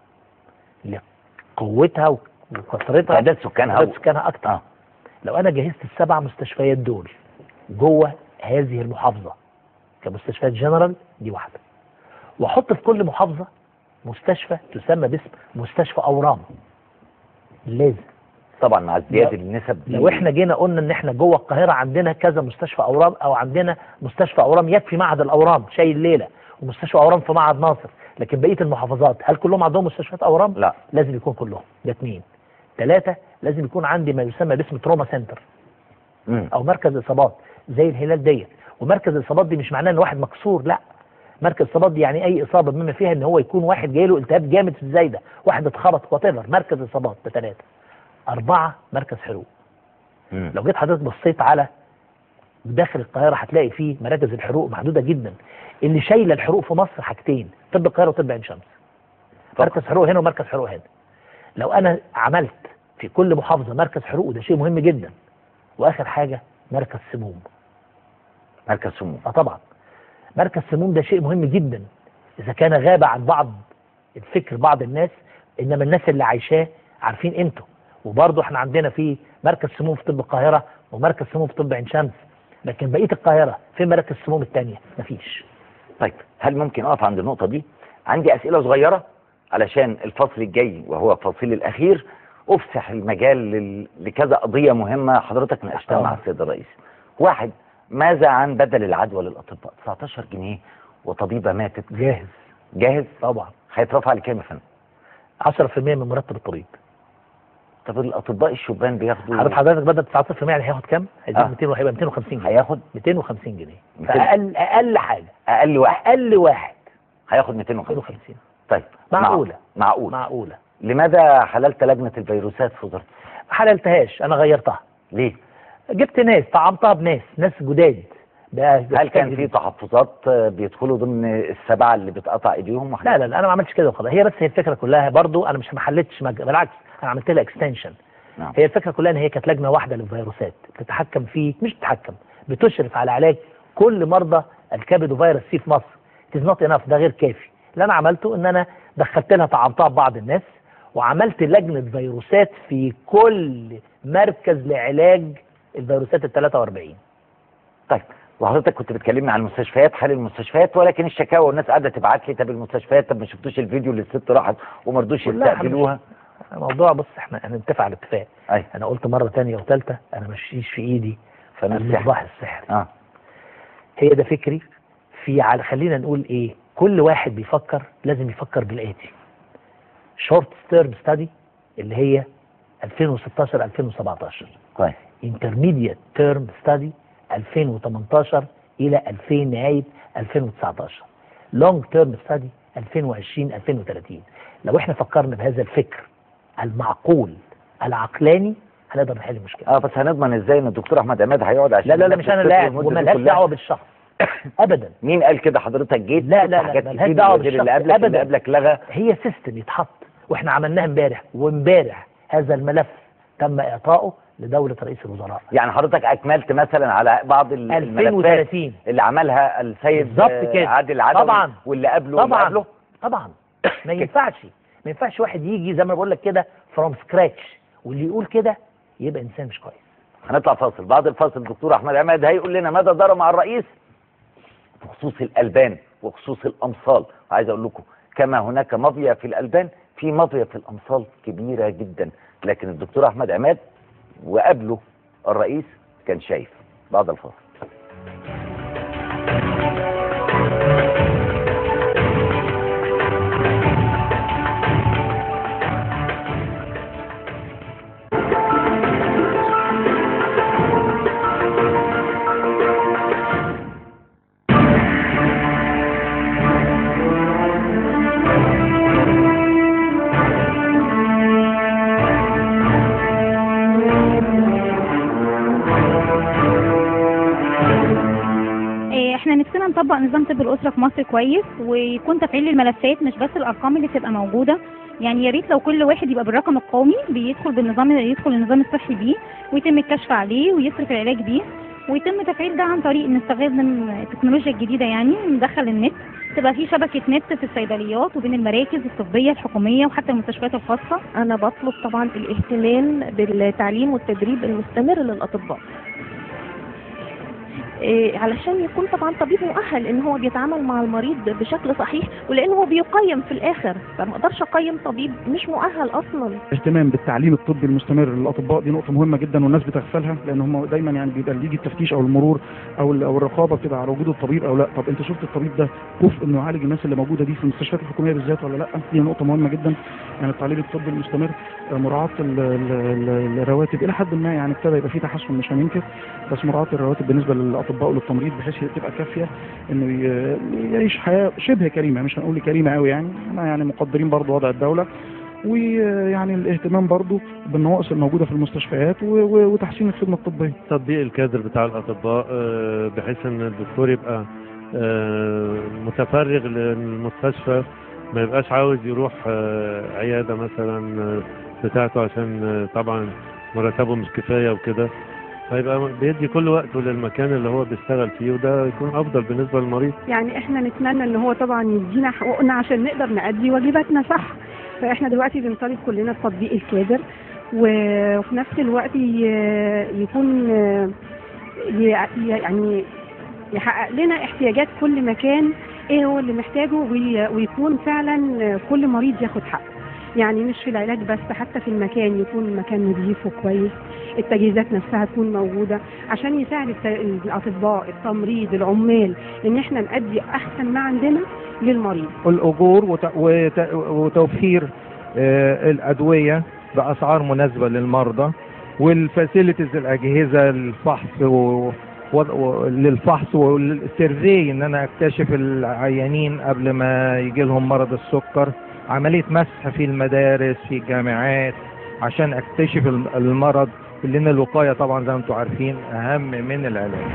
لقوتها وكثرتها تعداد سكانها تعداد سكانها اكتر آه. لو انا جهزت السبع مستشفيات دول جوه هذه المحافظه كمستشفيات جنرال دي واحده واحط في كل محافظه مستشفى تسمى باسم مستشفى اورام لازم طبعا مع زياده لو- النسب دي لو احنا جينا قلنا ان احنا جوه القاهره عندنا كذا مستشفى اورام او عندنا مستشفى اورام يكفي معهد الاورام شايل ليله ومستشفى اورام في معهد ناصر لكن بقيه المحافظات هل كلهم عندهم مستشفيات اورام؟ لا لازم يكون كلهم ده اثنين ثلاثه لازم يكون عندي ما يسمى باسم تروما سنتر مم. او مركز اصابات زي الهلال ديت ومركز الاصابات دي مش معناه ان واحد مكسور لا مركز اصابات دي يعني اي اصابه بما فيها ان هو يكون واحد جاي له التهاب جامد في الزايده واحد اتخبط وات مركز اصابات ده ثلاثه اربعه مركز حروق مم. لو جيت حضرتك بصيت على داخل القاهره هتلاقي فيه مراكز الحروق محدوده جدا اللي شايله الحروق في مصر حاجتين طب القاهره وطب عين شمس مركز حروق هنا ومركز حروق هنا لو انا عملت في كل محافظه مركز حروق وده شيء مهم جدا واخر حاجه مركز سموم مركز سموم اه طبعا مركز سموم ده شيء مهم جدا اذا كان غاب عن بعض الفكر بعض الناس انما الناس اللي عايشاه عارفين قيمته وبرضه احنا عندنا في مركز سموم في طب القاهره ومركز سموم في طب عين شمس لكن بقيه القاهره فين مراكز السموم الثانيه مفيش طيب هل ممكن اقف عند النقطه دي عندي اسئله صغيره علشان الفصل الجاي وهو الفصيل الاخير افسح المجال لل- لكذا قضيه مهمه حضرتك ناقشتها آه. مع السيد الرئيس واحد ماذا عن بدل العدوى للاطباء 19 جنيه وطبيبه ماتت جاهز جاهز طبعا هيترفع لكام يا فندم 10% من مرتب الطبيب طب الاطباء الشبان بياخدوا عارف حضرتك بدل 19% يعني هياخد كام؟ هيزيد آه. 200 وهيبقى 250 جنيه هياخد 250 جنيه 200. فاقل اقل حاجه اقل واحد اقل واحد هياخد 250 250 طيب معقولة. مع- معقول معقوله لماذا حللت لجنه الفيروسات في وزاره ما حللتهاش انا غيرتها ليه جبت ناس طعمتها بناس ناس جداد ده ده هل كان جديد. في تحفظات آه، بيدخلوا ضمن السبعه اللي بتقطع ايديهم وحاجات؟ لا لا لا انا ما عملتش كده وخلاص هي بس هي الفكره كلها برضو انا مش ما حلتش مج... بالعكس انا عملت لها اكستنشن نعم. هي الفكره كلها ان هي كانت لجنه واحده للفيروسات بتتحكم في مش بتتحكم بتشرف على علاج كل مرضى الكبد وفيروس سي في مصر it is not enough ده غير كافي اللي انا عملته ان انا دخلت لها طعمتها ببعض الناس وعملت لجنه فيروسات في كل مركز لعلاج الفيروسات ال 43 طيب وحضرتك كنت بتكلمني عن المستشفيات حال المستشفيات ولكن الشكاوى والناس قاعده تبعت لي طب المستشفيات طب ما شفتوش الفيديو اللي الست راحت وما رضوش كلها يستقبلوها الموضوع بص احنا هنتفق على اتفاق ايوه انا قلت مره ثانيه وثالثه انا مشيش في ايدي فمش المصباح السحري اه هي ده فكري في على خلينا نقول ايه كل واحد بيفكر لازم يفكر بالاتي شورت ستيرم ستادي اللي هي 2016 2017 كويس انترميديت تيرم ستادي 2018 الى 2000 نهايه 2019 لونج تيرم ستادي 2020 2030 لو احنا فكرنا بهذا الفكر المعقول العقلاني هنقدر نحل المشكله اه بس هنضمن ازاي ان الدكتور احمد عماد هيقعد عشان لا لا لا ينفذ مش انا الفكرة لاعب المدة دي وملهاش كلها؟ دعوه بالشخص ابدا مين قال كده حضرتك جيت لا شفت لا لا حاجات ملهاش كتير دعوة الوزير اللي بالشخص قبلك اللي أبداً. قبلك لغى هي سيستم يتحط واحنا عملناها امبارح وامبارح هذا الملف تم اعطائه لدوله رئيس الوزراء يعني حضرتك اكملت مثلا على بعض ال- الملفات 2030 اللي عملها السيد بالظبط آه، كده. عادل عدوي طبعاً. واللي قبله واللي طبعا قبله طبعا ما ينفعش ما ينفعش واحد يجي زي ما بقول لك كده فروم سكراتش واللي يقول كده يبقى انسان مش كويس هنطلع فاصل بعد الفاصل الدكتور احمد عماد هيقول لنا ماذا دار مع الرئيس بخصوص الالبان وخصوص الامصال عايز اقول لكم كما هناك مافيا في الالبان في مافيا في الامصال كبيره جدا لكن الدكتور احمد عماد وقبله الرئيس كان شايف بعد الفاصل احنا نطبق نظام طب الاسره في مصر كويس ويكون تفعيل للملفات مش بس الارقام اللي تبقى موجوده يعني يا ريت لو كل واحد يبقى بالرقم القومي بيدخل بالنظام يدخل النظام الصحي بيه ويتم الكشف عليه ويصرف العلاج بيه ويتم تفعيل ده عن طريق نستخدم التكنولوجيا الجديده يعني ندخل النت تبقى في شبكه نت في الصيدليات وبين المراكز الطبيه الحكوميه وحتى المستشفيات الخاصه أنا بطلب طبعا الاهتمام بالتعليم والتدريب المستمر للأطباء إيه، علشان يكون طبعا طبيب مؤهل ان هو بيتعامل مع المريض بشكل صحيح ولان هو بيقيم في الاخر فما اقدرش اقيم طبيب مش مؤهل اصلا اهتمام بالتعليم الطبي المستمر للاطباء دي نقطه مهمه جدا والناس بتغفلها لان هم دايما يعني بيبقى اللي يجي التفتيش او المرور او ال- او الرقابه بتبقى على وجود الطبيب او لا طب انت شفت الطبيب ده كفء انه يعالج الناس اللي موجوده دي في المستشفيات الحكوميه بالذات ولا لا دي نقطه مهمه جدا يعني التعليم الطبي المستمر آه، مراعاه ال- ال- ال- الرواتب الى حد ما يعني ابتدى يبقى في تحسن مش هننكر بس مراعاه الرواتب بالنسبه للاطباء وللتمريض بحيث تبقى كافيه انه ي- يعيش حياه شبه كريمه مش هنقول كريمه قوي يعني احنا يعني مقدرين برضو وضع الدوله ويعني الاهتمام برضو بالنواقص الموجوده في المستشفيات و- و- وتحسين الخدمه الطبيه تطبيق الكادر بتاع الأطباء آه، بحيث إن الدكتور يبقى آه، متفرغ للمستشفى ما يبقاش عاوز يروح آه، عيادة مثلا آه، بتاعته عشان آه، طبعا مرتبه مش كفاية وكده فيبقى بيدي كل وقته للمكان اللي هو بيشتغل فيه وده يكون أفضل بالنسبة للمريض يعني احنا نتمنى ان هو طبعا يدينا حقوقنا عشان نقدر نأدي واجباتنا صح فاحنا دلوقتي بنطالب كلنا بتطبيق الكادر و- وفي نفس الوقت ي- يكون آه، ي- ي- يعني يحقق لنا احتياجات كل مكان ايه هو اللي محتاجه وي- ويكون فعلا آه، كل مريض ياخد حقه يعني مش في العلاج بس حتى في المكان يكون المكان نظيف وكويس التجهيزات نفسها تكون موجودة عشان يساعد الت- الأطباء التمريض العمال إن احنا نأدي أحسن ما عندنا للمريض الأجور وت- وت- وتوفير آه، الأدوية بأسعار مناسبة للمرضى والفاسيلتيز الأجهزة للفحص و... و... و... للفحص والسيرفي ان انا اكتشف العيانين قبل ما يجي لهم مرض السكر عملية مسح في المدارس في الجامعات عشان اكتشف الم- المرض لان الوقاية طبعا زي ما انتم عارفين اهم من العلاج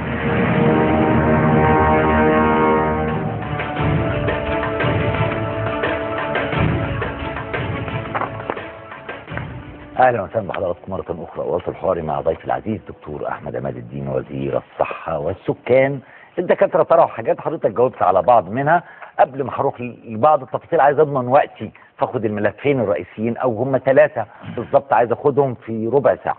اهلا وسهلا بحضراتكم مره اخرى واصل حواري مع ضيفي العزيز دكتور احمد عماد الدين وزير الصحه والسكان الدكاتره طرحوا حاجات حضرتك جاوبت على بعض منها قبل ما هروح لبعض التفاصيل عايز اضمن وقتي فاخد الملفين الرئيسيين او هم ثلاثه بالظبط عايز اخدهم في ربع ساعه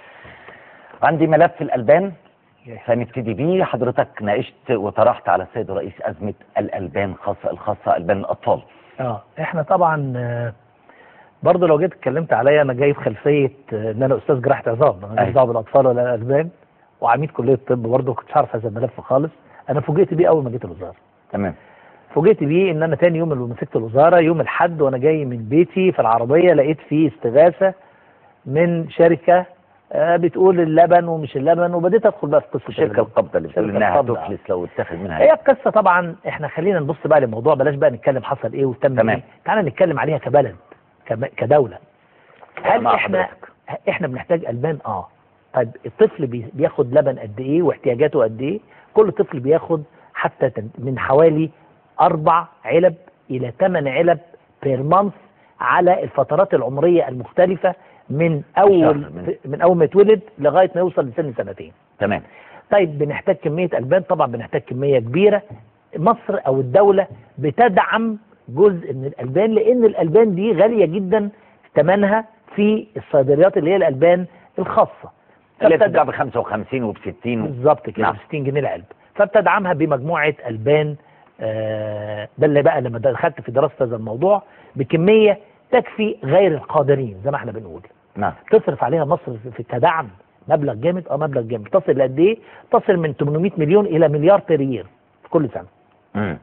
عندي ملف الالبان هنبتدي بيه حضرتك ناقشت وطرحت على السيد الرئيس ازمه الالبان خاصه الخاصه البان الاطفال اه احنا طبعا آه، برضه لو جيت اتكلمت عليا انا جاي في خلفيه آه، ان انا استاذ جراحه عظام انا ماليش أيوة. دعوه بالاطفال ولا الالبان وعميد كليه الطب برضه ما كنتش عارف هذا الملف خالص انا فوجئت بيه اول ما جيت الوزاره تمام فوجئت بيه ان انا تاني يوم اللي مسكت الوزاره يوم الاحد وانا جاي من بيتي في العربيه لقيت فيه استغاثه من شركه آه، بتقول اللبن ومش اللبن وبديت ادخل بقى في قصه الشركه القابضه اللي بتقول شركة انها القابضة. هتفلس لو اتخذ منها هي القصه طبعا احنا خلينا نبص بقى للموضوع بلاش بقى نتكلم حصل ايه وتم تمام. ايه تعالى نتكلم عليها كبلد كم- كدوله هل مع احنا احنا بنحتاج البان اه طيب الطفل بي- بياخد لبن قد ايه واحتياجاته قد ايه كل طفل بياخد حتى تن- من حوالي اربع علب الى ثمان علب بير مانث على الفترات العمريه المختلفه من اول من- من اول ما يتولد لغايه ما يوصل لسن سنتين تمام طيب بنحتاج كمية ألبان طبعا بنحتاج كمية كبيرة مصر أو الدولة بتدعم جزء من الألبان لأن الألبان دي غالية جدا ثمنها في الصيدليات اللي هي الألبان الخاصة اللي فبتدعم- بتتباع ب 55 وب 60 بالظبط كده نعم. ب 60 جنيه العلبة فبتدعمها بمجموعة ألبان آه، ده اللي بقى لما دخلت في دراسة هذا الموضوع بكمية تكفي غير القادرين زي ما احنا بنقول نعم تصرف عليها مصر في كدعم مبلغ جامد اه مبلغ جامد تصل لقد ايه؟ تصل من 800 مليون الى مليار تريير في كل سنه. مم.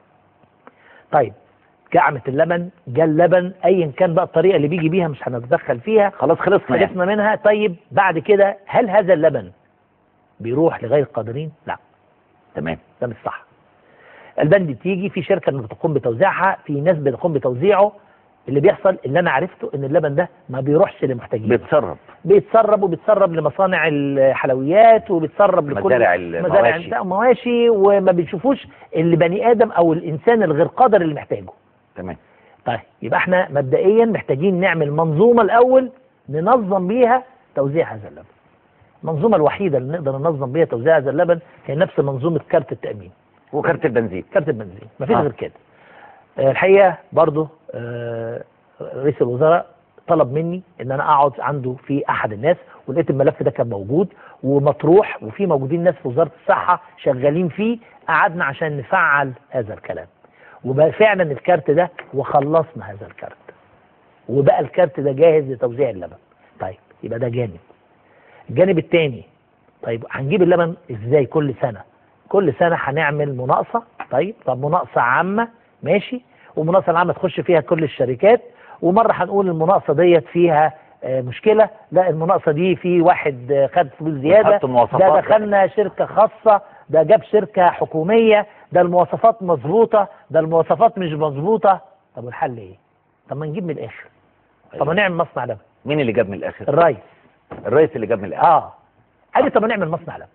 طيب جعمة اللبن جاء اللبن ايا كان بقى الطريقه اللي بيجي بيها مش هنتدخل فيها خلاص خلصنا يعني. خلصنا منها طيب بعد كده هل هذا اللبن بيروح لغير القادرين؟ لا تمام ده مش صح. البند تيجي في شركه اللي بتقوم بتوزيعها في ناس بتقوم بتوزيعه اللي بيحصل اللي انا عرفته ان اللبن ده ما بيروحش لمحتاجين بيتسرب بيتسرب وبيتسرب لمصانع الحلويات وبيتسرب لكل مزارع مزارع المواشي. المواشي وما بنشوفوش اللي بني ادم او الانسان الغير قادر اللي محتاجه تمام طيب يبقى احنا مبدئيا محتاجين نعمل منظومه الاول ننظم بيها توزيع هذا اللبن المنظومه الوحيده اللي نقدر ننظم بيها توزيع هذا اللبن هي نفس منظومه كارت التامين وكارت البنزين كارت البنزين مفيش آه. غير كده آه، الحقيقه برضو آه، رئيس الوزراء طلب مني ان انا اقعد عنده في احد الناس ولقيت الملف ده كان موجود ومطروح وفي موجودين ناس في وزاره الصحه شغالين فيه قعدنا عشان نفعل هذا الكلام وبقى فعلا الكارت ده وخلصنا هذا الكارت وبقى الكارت ده جاهز لتوزيع اللبن طيب يبقى ده جانب الجانب الثاني طيب هنجيب اللبن ازاي كل سنه كل سنه هنعمل مناقصه طيب طب مناقصه عامه ماشي والمناقصه العامه تخش فيها كل الشركات ومره هنقول المناقصه ديت فيها آه، مشكله لا المناقصه دي في واحد آه، خد فلوس زياده وتحط مواصفات ده دخلنا شركه خاصه ده جاب شركه حكوميه ده المواصفات مظبوطه ده المواصفات مش مظبوطه طب والحل ايه؟ طب ما نجيب من الاخر طب ما نعمل مصنع لبن مين اللي جاب من الاخر الرئيس الرئيس اللي جاب من الاخر اه قال لي طب ما نعمل مصنع لبن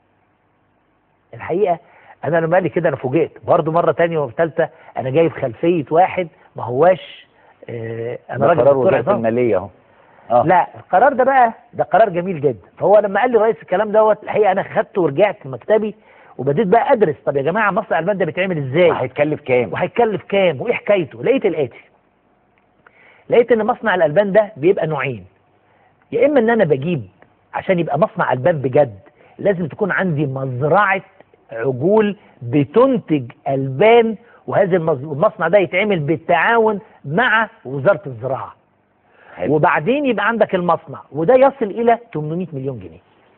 الحقيقه انا لما قال لي كده انا فوجئت برضه مره تانية وثالثه انا جايب خلفيه واحد ما هواش آه انا ده راجل قرار دكتور وزاره عظام. الماليه اهو اه لا القرار ده بقى ده قرار جميل جدا فهو لما قال لي رئيس الكلام دوت الحقيقه انا خدته ورجعت في مكتبي وبديت بقى ادرس طب يا جماعه مصنع البان ده بيتعمل ازاي هيتكلف كام وهيتكلف كام وايه حكايته لقيت الاتي لقيت ان مصنع الالبان ده بيبقى نوعين يا اما ان انا بجيب عشان يبقى مصنع البان بجد لازم تكون عندي مزرعه عجول بتنتج البان وهذا المز- المصنع ده يتعمل بالتعاون مع وزاره الزراعه حلو. وبعدين يبقى عندك المصنع وده يصل الى 800 مليون جنيه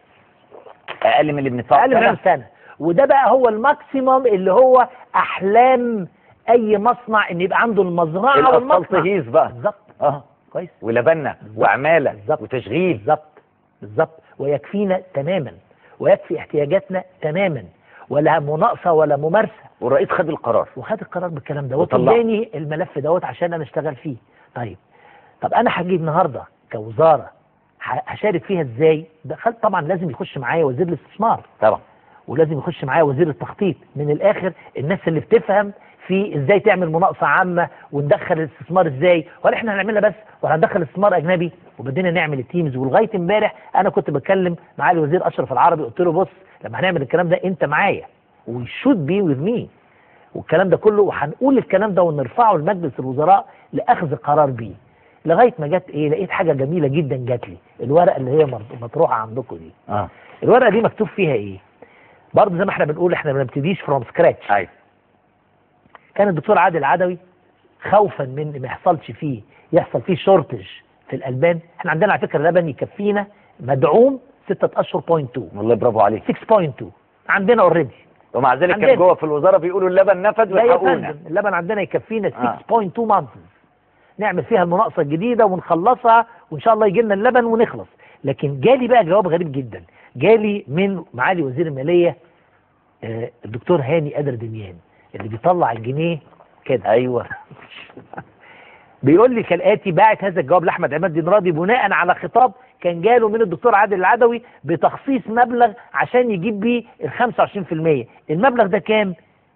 اقل من اللي بندفعه اقل من سنة؟ كام سنه وده بقى هو الماكسيموم اللي هو احلام اي مصنع ان يبقى عنده المزرعه الاسفلت والمصنع هيز بقى بالظبط اه كويس ولبنه وعماله بالظبط. وتشغيل بالظبط بالظبط ويكفينا تماما ويكفي احتياجاتنا تماما ولا مناقصه ولا ممارسه والرئيس خد القرار وخد القرار بالكلام ده وطلعه. وطلعني الملف دوت عشان انا اشتغل فيه طيب طب انا هجي النهارده كوزاره ه- هشارك فيها ازاي ده خل- طبعا لازم يخش معايا وزير الاستثمار طبعا ولازم يخش معايا وزير التخطيط من الاخر الناس اللي بتفهم في ازاي تعمل مناقصه عامه وندخل الاستثمار ازاي ولا احنا هنعملها بس ولا هندخل استثمار اجنبي وبدينا نعمل التيمز ولغايه امبارح انا كنت بتكلم مع الوزير اشرف العربي قلت له بص لما هنعمل الكلام ده انت معايا وشود بي وذ مي والكلام ده كله وهنقول الكلام ده ونرفعه لمجلس الوزراء لاخذ قرار بيه لغايه ما جت ايه لقيت حاجه جميله جدا جات لي الورقه اللي هي مرض- مطروحه عندكم دي اه الورقه دي مكتوب فيها ايه برضه زي ما احنا بنقول احنا ما بنبتديش فروم سكراتش ايوه كان الدكتور عادل عدوي خوفا من ما يحصلش فيه يحصل فيه شورتج في الالبان احنا عندنا على فكره اللبن يكفينا مدعوم 6 اشهر بوينت 2 والله برافو عليك 6.2 عندنا اوريدي ومع ذلك عندنا. كان جوه في الوزاره بيقولوا اللبن نفد لا يا والحقونا فندم اللبن عندنا يكفينا آه. 6.2 مانث نعمل فيها المناقصه الجديده ونخلصها وان شاء الله يجي لنا اللبن ونخلص لكن جالي بقى جواب غريب جدا جالي من معالي وزير الماليه آه، الدكتور هاني قادر دميان اللي بيطلع الجنيه كده ايوه بيقول لي كالاتي باعت هذا الجواب لاحمد عماد دين راضي بناء على خطاب كان جاله من الدكتور عادل العدوي بتخصيص مبلغ عشان يجيب بيه ال 25% المبلغ ده كام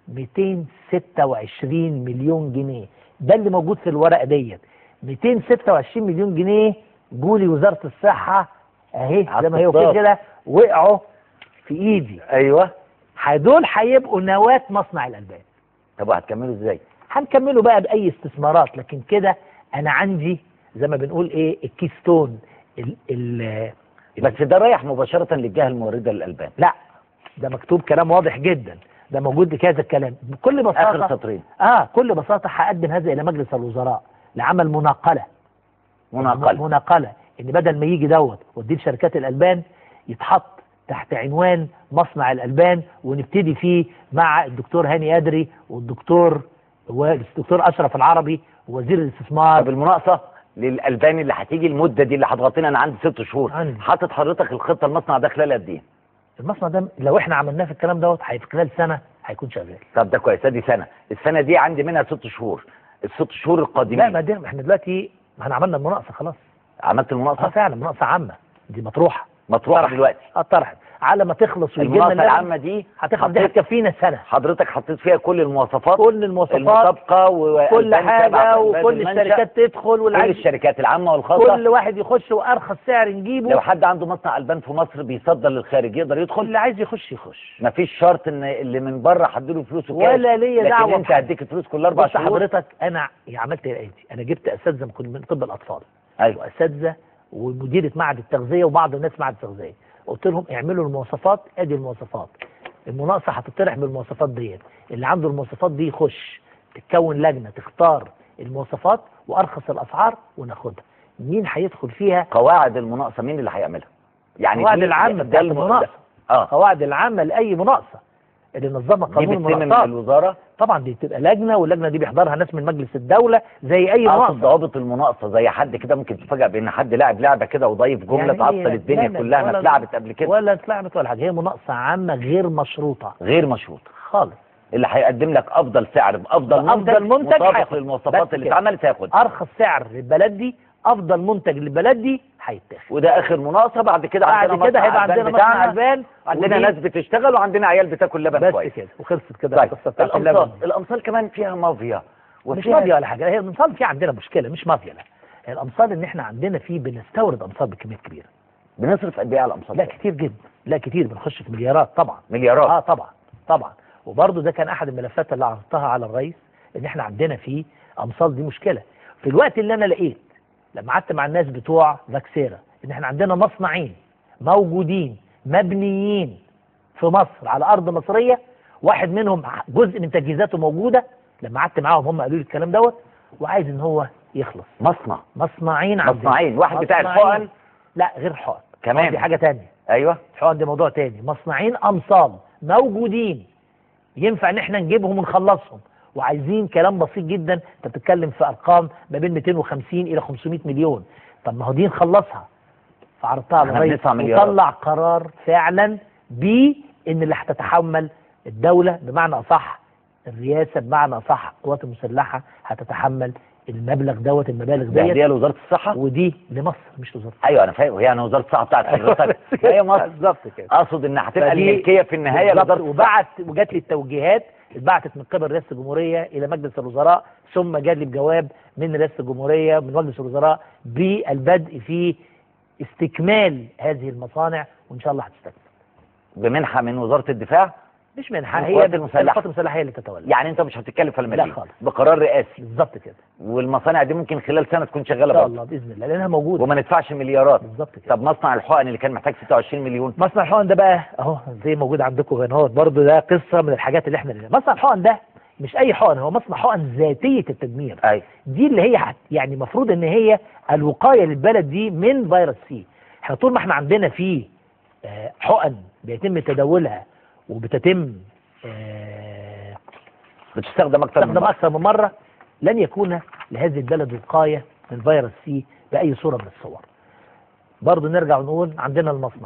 226 مليون جنيه ده اللي موجود في الورقه ديت 226 مليون جنيه جولي وزاره الصحه اهي زي ما هي عالصفار. كده وقعوا في ايدي ايوه دول هيبقوا نواه مصنع الالبان طب وهتكملوا ازاي هنكمله بقى باي استثمارات لكن كده انا عندي زي ما بنقول ايه الكيستون ال ال بس ده رايح مباشره للجهه المورده للالبان لا ده مكتوب كلام واضح جدا ده موجود كذا الكلام بكل بساطه اخر سطرين اه كل بساطه هقدم هذا الى مجلس الوزراء لعمل مناقله مناقله مناقله ان بدل ما يجي دوت وديه لشركات الالبان يتحط تحت عنوان مصنع الالبان ونبتدي فيه مع الدكتور هاني ادري والدكتور والدكتور اشرف العربي ووزير الاستثمار طب المناقصه للالبان اللي هتيجي المده دي اللي هتغطينا انا عندي ست شهور عندي. حاطط حضرتك الخطه المصنع ده خلال قد ايه المصنع ده لو احنا عملناه في الكلام دوت هي في خلال سنه هيكون شغال طب ده كويس ادي سنه السنه دي عندي منها ست شهور الست شهور لا القادمين ما دي احنا دلوقتي ما احنا عملنا المناقصه خلاص عملت اه المناقصه فعلا مناقصه عامه دي مطروحه مطروحه طرحت. دلوقتي اه طرحت على ما تخلص ويجي لنا المناقصه اللجنة، العامه دي هتخلص دي حطيت- هتكفينا سنه حضرتك حطيت فيها كل المواصفات كل المواصفات المطابقه و كل وألبان تبع حاجه ألبان وكل المنشأ. الشركات تدخل واللي كل عايز الشركات العامه والخاصه كل واحد يخش وارخص سعر نجيبه لو حد عنده مصنع البان في مصر بيصدر للخارج يقدر يدخل اللي عايز يخش يخش مفيش شرط ان اللي من بره هديله فلوسه كاش ولا ليا لكن دعوة انت بحد. هديك الفلوس كل اربع بص شهور حضرتك انا عملت ايه دي انا جبت اساتذه من من طب الاطفال ايوه واساتذه ومديره معهد التغذيه وبعض الناس معهد التغذيه قلت لهم اعملوا المواصفات ادي المواصفات المناقصه هتطرح بالمواصفات ديت اللي عنده المواصفات دي يخش تتكون لجنه تختار المواصفات وارخص الاسعار وناخدها مين هيدخل فيها قواعد المناقصه مين اللي هيعملها يعني قواعد دي- العامه ده بتاعت الم- المناقصه اه قواعد العامه لاي مناقصه اللي نظمها دي قانون بتتم من المناقصات الوزاره طبعا دي بتبقى لجنه واللجنه دي بيحضرها ناس من مجلس الدوله زي اي اقصد مناقصه ضوابط المناقصه زي حد كده ممكن تتفاجئ بان حد لعب لعبه كده وضيف جمله يعني تعطل هي- الدنيا لا لا، كلها ما ولا- اتلعبت قبل كده ولا اتلعبت ولا حاجه هي مناقصه عامه غير مشروطه غير مشروط خالص اللي هيقدم لك افضل سعر بافضل بأفضل منتج مطابق هياخد. للمواصفات بس اللي كده. اتعملت هياخد ارخص سعر للبلد دي افضل منتج للبلد دي هيتاخد وده اخر مناقصه بعد كده بعد عندنا كده مصنع هيبقى ألبان عندنا بتاعنا، مصنع البان عندنا ودي- ناس بتشتغل وعندنا عيال بتاكل لبن بس كويس كده وخلصت كده طيب القصه بتاعت اللبن الامصال الامصال كمان فيها مافيا مش وفيها- مافيا ولا حاجه هي الامصال في عندنا مشكله مش مافيا لا هي الامصال ان احنا عندنا في بنستورد امصال بكميات كبيره بنصرف قد ايه على الامصال لا كتير جدا لا كتير بنخش في مليارات طبعا مليارات اه طبعا طبعا وبرضه ده كان احد الملفات اللي عرضتها على الرئيس ان احنا عندنا في امصال دي مشكله في الوقت اللي انا لقيت لما قعدت مع الناس بتوع فاكسيرا ان احنا عندنا مصنعين موجودين مبنيين في مصر على ارض مصريه واحد منهم جزء من تجهيزاته موجوده لما قعدت معاهم هم قالوا لي الكلام دوت وعايز ان هو يخلص مصنع مصنعين عندنا مصنعين واحد بتاع مصنعين. الحقن لا غير حقن كمان. دي حاجه تانية ايوه الحقن دي موضوع تاني مصنعين امصال موجودين ينفع ان احنا نجيبهم ونخلصهم وعايزين كلام بسيط جدا انت بتتكلم في ارقام ما بين 250 الى 500 مليون طب ما هو دي نخلصها فعرضتها على احنا الرئيس بندفع مليارات. وطلع قرار فعلا بان اللي هتتحمل الدوله بمعنى اصح الرئاسه بمعنى اصح القوات المسلحه هتتحمل المبلغ دوت المبالغ ده ديت هديه لوزاره الصحه ودي لمصر مش لوزاره ايوه انا فاهم وهي انا وزاره الصحه بتاعت حضرتك هي مصر بالظبط كده اقصد ان هتبقى فدي الملكيه في النهايه بالظبط. لوزاره وبعت وجات لي التوجيهات اتبعتت من قبل رئاسه الجمهوريه الى مجلس الوزراء ثم جات لي بجواب من رئاسه الجمهوريه من مجلس الوزراء بالبدء في استكمال هذه المصانع وان شاء الله هتستكمل بمنحه من وزاره الدفاع مش منحه من هي القوات المسلحة. القوات المسلحه هي اللي تتولى يعني انت مش هتتكلف في لا المليون خالص. بقرار رئاسي بالظبط كده والمصانع دي ممكن خلال سنه تكون ان شغاله شاء برضه الله باذن الله لانها موجوده وما ندفعش مليارات بالظبط كده طب مصنع الحقن اللي كان محتاج 26 مليون مصنع الحقن ده بقى اهو زي موجود عندكم هنا اهو برضه ده قصه من الحاجات اللي احنا مصنع الحقن ده مش اي حقن هو مصنع حقن ذاتيه التدمير اي دي اللي هي حت- يعني المفروض ان هي الوقايه للبلد دي من فيروس سي احنا طول ما احنا عندنا في آه، حقن بيتم تداولها وبتتم آه، بتستخدم اكتر من تستخدم مرة. اكثر من مره لن يكون لهذه البلد وقايه من فيروس سي باي صوره من الصور برضه نرجع ونقول عندنا المصنع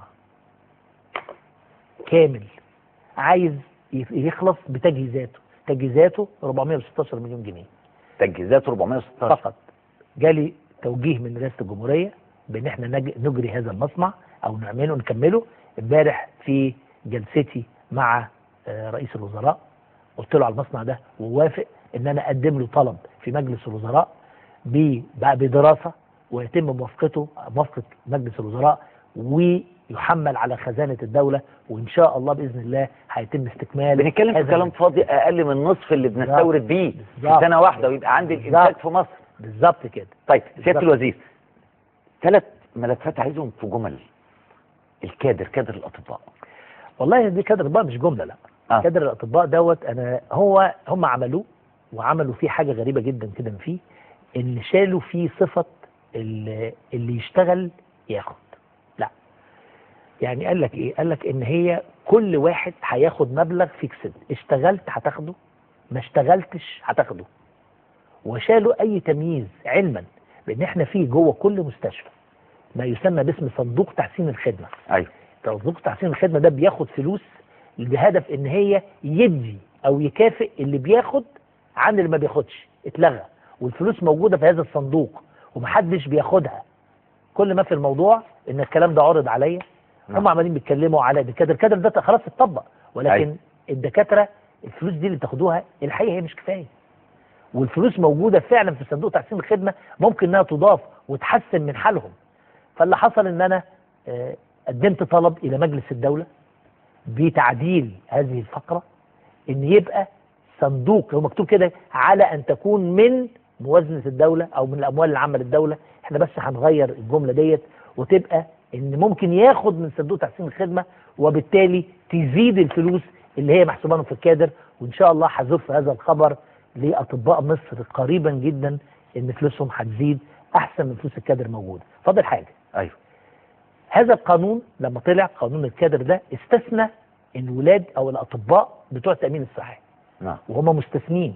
كامل عايز يف- يخلص بتجهيزاته تجهيزاته 416 مليون جنيه تجهيزات 416 فقط جالي توجيه من رئاسه الجمهوريه بان احنا نج- نجري هذا المصنع او نعمله نكمله امبارح في جلستي مع آه، رئيس الوزراء قلت له على المصنع ده ووافق ان انا اقدم له طلب في مجلس الوزراء ب- بقى بدراسه ويتم موافقته موافقه مجلس الوزراء ويحمل على خزانه الدوله وان شاء الله باذن الله هيتم استكمال بنتكلم في هذا كلام فاضي اقل من نصف اللي بنستورد بيه في بالظبط. سنه واحده ويبقى عندي بالظبط. الانتاج في مصر بالظبط كده طيب سياده بالظبط. الوزير ثلاث ملفات عايزهم في جمل الكادر كادر الاطباء والله دي كادر الاطباء مش جمله لا آه. كادر الاطباء دوت انا هو هم عملوه وعملوا فيه حاجه غريبه جدا كده فيه ان شالوا فيه صفه اللي, اللي يشتغل ياخد لا يعني قال لك ايه قال لك ان هي كل واحد هياخد مبلغ فيكسد اشتغلت هتاخده ما اشتغلتش هتاخده وشالوا اي تمييز علما بان احنا في جوه كل مستشفى ما يسمى باسم صندوق تحسين الخدمه ايوه صندوق تحسين الخدمه ده بياخد فلوس بهدف ان هي يدي او يكافئ اللي بياخد عن اللي ما بياخدش اتلغى والفلوس موجوده في هذا الصندوق ومحدش بياخدها كل ما في الموضوع ان الكلام ده عرض عليا هم عمالين بيتكلموا على الكادر الكادر ده خلاص اتطبق ولكن أيوة. الدكاتره الفلوس دي اللي بتاخدوها الحقيقه هي مش كفايه والفلوس موجوده فعلا في صندوق تحسين الخدمه ممكن انها تضاف وتحسن من حالهم فاللي حصل ان انا آه، قدمت طلب الى مجلس الدوله بتعديل هذه الفقره ان يبقى صندوق هو مكتوب كده على ان تكون من موازنه الدوله او من الاموال العامه للدوله احنا بس هنغير الجمله ديت وتبقى ان ممكن ياخد من صندوق تحسين الخدمه وبالتالي تزيد الفلوس اللي هي محسوبه له في الكادر وان شاء الله هزف هذا الخبر لاطباء مصر قريبا جدا ان فلوسهم هتزيد احسن من فلوس الكادر موجوده فاضل حاجه ايوه هذا القانون لما طلع قانون الكادر ده استثنى الولاد او الاطباء بتوع التامين الصحي نعم وهم مستثنين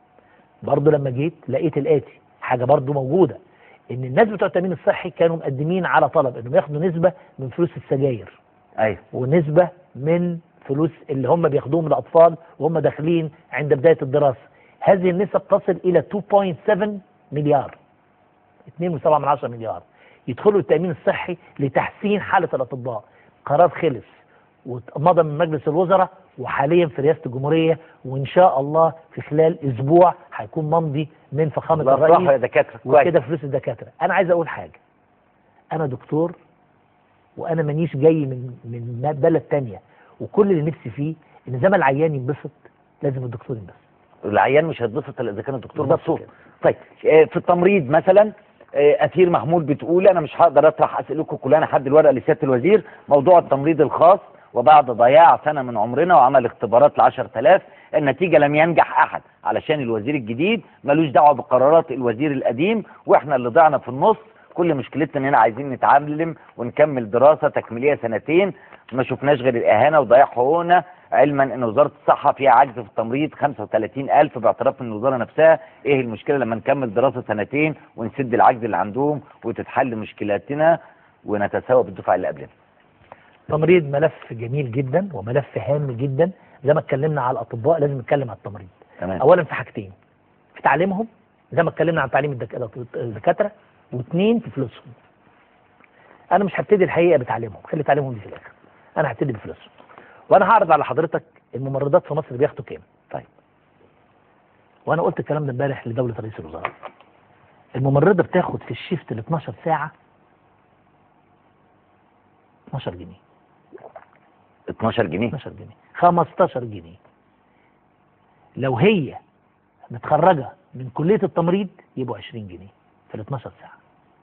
برضه لما جيت لقيت الاتي حاجه برضه موجوده ان الناس بتوع التامين الصحي كانوا مقدمين على طلب انهم ياخدوا نسبه من فلوس السجاير ايوه ونسبه من فلوس اللي هم بياخدوهم الاطفال وهم داخلين عند بدايه الدراسه هذه النسب تصل الى 2.7 مليار 2.7 من 10 مليار يدخلوا التامين الصحي لتحسين حاله الاطباء قرار خلص ومضى من مجلس الوزراء وحاليا في رئاسه الجمهوريه وان شاء الله في خلال اسبوع هيكون ممضي من فخامه الله الرئيس يفرحه يا دكاتره كويس وكده فلوس الدكاتره انا عايز اقول حاجه انا دكتور وانا مانيش جاي من من بلد تانية وكل اللي نفسي فيه ان زي ما العيان ينبسط لازم الدكتور ينبسط العيان مش هيتبسط الا اذا كان الدكتور بالظبط مبسوط كده. طيب آه، في التمريض مثلا آه، اثير محمود بتقول انا مش هقدر اطرح اسئلتكم كلها انا حد الورقه لسياده الوزير موضوع التمريض الخاص وبعد ضياع سنه من عمرنا وعمل اختبارات ل 10000 النتيجه لم ينجح احد علشان الوزير الجديد ملوش دعوه بقرارات الوزير القديم واحنا اللي ضعنا في النص كل مشكلتنا اننا عايزين نتعلم ونكمل دراسه تكميليه سنتين ما شفناش غير الاهانه وضياع حقوقنا علما ان وزاره الصحه فيها عجز في التمريض 35000 باعتراف من الوزاره نفسها ايه المشكله لما نكمل دراسه سنتين ونسد العجز اللي عندهم وتتحل مشكلاتنا ونتساوى بالدفعه اللي قبلنا تمريض ملف جميل جدا وملف هام جدا زي ما اتكلمنا على الاطباء لازم نتكلم على التمريض تمام اولا في حاجتين في تعليمهم زي ما اتكلمنا عن تعليم الدك- الدكاتره واثنين في فلوسهم انا مش هبتدي الحقيقه بتعليمهم خلي تعليمهم دي في الاخر انا هبتدي بفلوسهم وانا هعرض على حضرتك الممرضات في مصر بياخدوا كام طيب وانا قلت الكلام ده امبارح لدوله رئيس الوزراء الممرضه بتاخد في الشيفت ال 12 ساعه 12 جنيه 12 جنيه 12 جنيه 15 جنيه لو هي متخرجه من كليه التمريض يبقوا 20 جنيه في ال 12 ساعه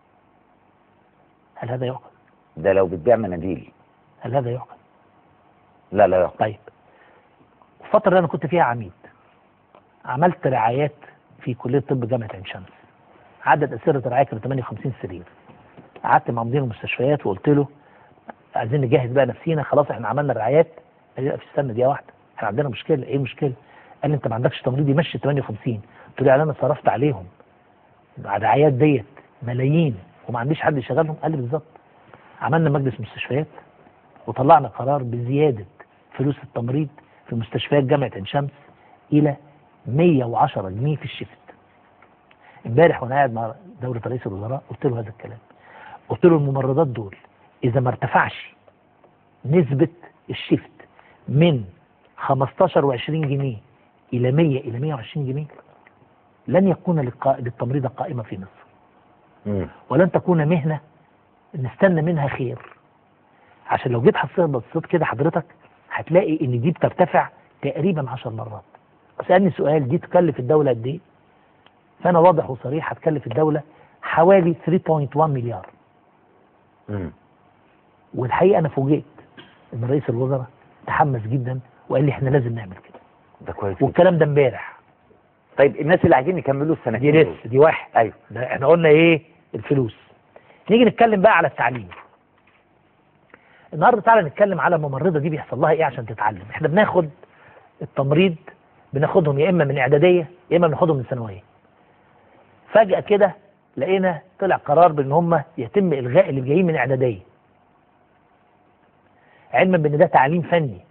هل هذا يعقل؟ ده لو بتبيع مناديل هل هذا يعقل؟ لا لا يعقل طيب الفتره اللي انا كنت فيها عميد عملت رعايات في كليه طب جامعه عين شمس عدد اسره الرعايه كانوا 58 سرير قعدت مع مدير المستشفيات وقلت له عايزين نجهز بقى نفسينا خلاص احنا عملنا الرعايات قال لي لا في استنى دقيقه واحده احنا عندنا مشكله ايه المشكله؟ قال لي انت ما عندكش تمريض يمشي 58 قلت له يعني انا صرفت عليهم بعد الرعايات ديت ملايين وما عنديش حد يشغلهم قال لي بالظبط عملنا مجلس مستشفيات وطلعنا قرار بزياده فلوس التمريض في مستشفيات جامعه عين شمس الى 110 جنيه في الشفت امبارح وانا قاعد مع دوله رئيس الوزراء قلت له هذا الكلام قلت له الممرضات دول اذا ما ارتفعش نسبه الشفت من 15 و20 جنيه الى 100 الى 120 جنيه لن يكون للقا- للتمريض قائمه في مصر مم. ولن تكون مهنه نستنى منها خير عشان لو جيت حصيت بصيت كده حضرتك هتلاقي ان دي بترتفع تقريبا 10 مرات سألني سؤال دي تكلف الدولة قد ايه؟ فأنا واضح وصريح هتكلف الدولة حوالي 3.1 مليار مم. والحقيقة أنا فوجئت إن رئيس الوزراء تحمس جدا وقال لي إحنا لازم نعمل كده ده كويس جدا. والكلام ده امبارح طيب الناس اللي عايزين يكملوا دي السنتين لسه دول. دي واحد ايوه ده احنا قلنا ايه الفلوس نيجي نتكلم بقى على التعليم النهارده تعالى نتكلم على الممرضه دي بيحصل لها ايه عشان تتعلم احنا بناخد التمريض بناخدهم يا اما من اعداديه يا اما بناخدهم من ثانويه فجاه كده لقينا طلع قرار بان هم يتم الغاء اللي جايين من اعداديه علما بان ده تعليم فني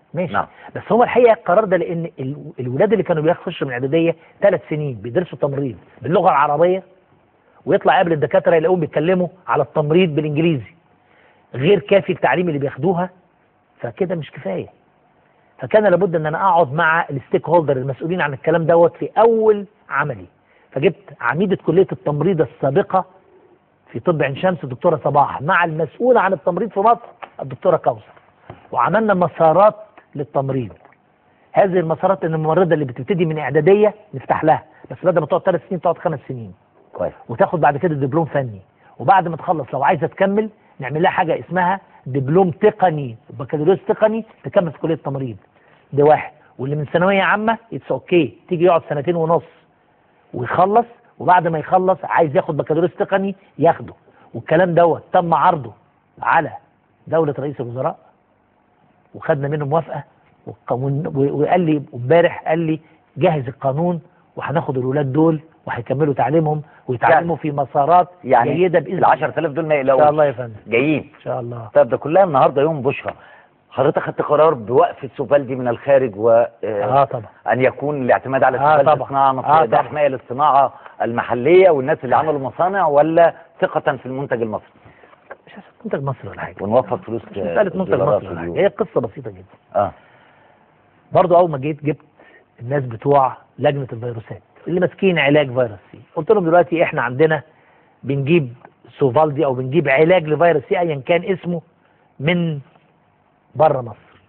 ماشي نعم. بس هو الحقيقه القرار ده لان ال- الولاد اللي كانوا بيخشوا من اعداديه ثلاث سنين بيدرسوا تمريض باللغه العربيه ويطلع قبل الدكاتره يلاقوهم بيتكلموا على التمريض بالانجليزي غير كافي التعليم اللي بياخدوها فكده مش كفايه فكان لابد ان انا اقعد مع الستيك هولدر المسؤولين عن الكلام دوت في اول عملي فجبت عميده كليه التمريض السابقه في طب عين شمس الدكتوره صباح مع المسؤوله عن التمريض في مصر الدكتوره كوثر وعملنا مسارات للتمريض هذه المسارات ان الممرضه اللي بتبتدي من اعداديه نفتح لها بس بدل ما تقعد ثلاث سنين تقعد خمس سنين كويس وتاخد بعد كده دبلوم فني وبعد ما تخلص لو عايزه تكمل نعمل لها حاجه اسمها دبلوم تقني بكالوريوس تقني تكمل في كليه التمريض ده واحد واللي من ثانويه عامه اتس اوكي تيجي يقعد سنتين ونص ويخلص وبعد ما يخلص عايز ياخد بكالوريوس تقني ياخده والكلام دوت تم عرضه على دولة رئيس الوزراء وخدنا منه موافقة والقانون- و- وقال لي امبارح قال لي جهز القانون وهناخد الولاد دول وهيكملوا تعليمهم ويتعلموا في مسارات يعني جيدة بإذن ال 10000 دول ما إن يقلقوش شاء الله يا فندم جايين إن شاء الله طيب ده كلها النهارده يوم بشرى حضرتك خدت قرار بوقف سوفالدي من الخارج و اه طبعا ان يكون الاعتماد على آه سوفالدي طبعا. صناعه آه مصريه ده طبعا. حمايه للصناعه المحليه والناس اللي عملوا مصانع ولا ثقه في المنتج المصري منتج مصر ولا حاجة ونوفر فلوس مش مسألة منتج دولارات مصر ولا مليون. حاجة هي قصة بسيطة جدا اه برضو اول ما جيت جبت الناس بتوع لجنه الفيروسات اللي ماسكين علاج فيروس سي قلت لهم دلوقتي احنا عندنا بنجيب سوفالدي او بنجيب علاج لفيروس سي ايا كان اسمه من بره مصر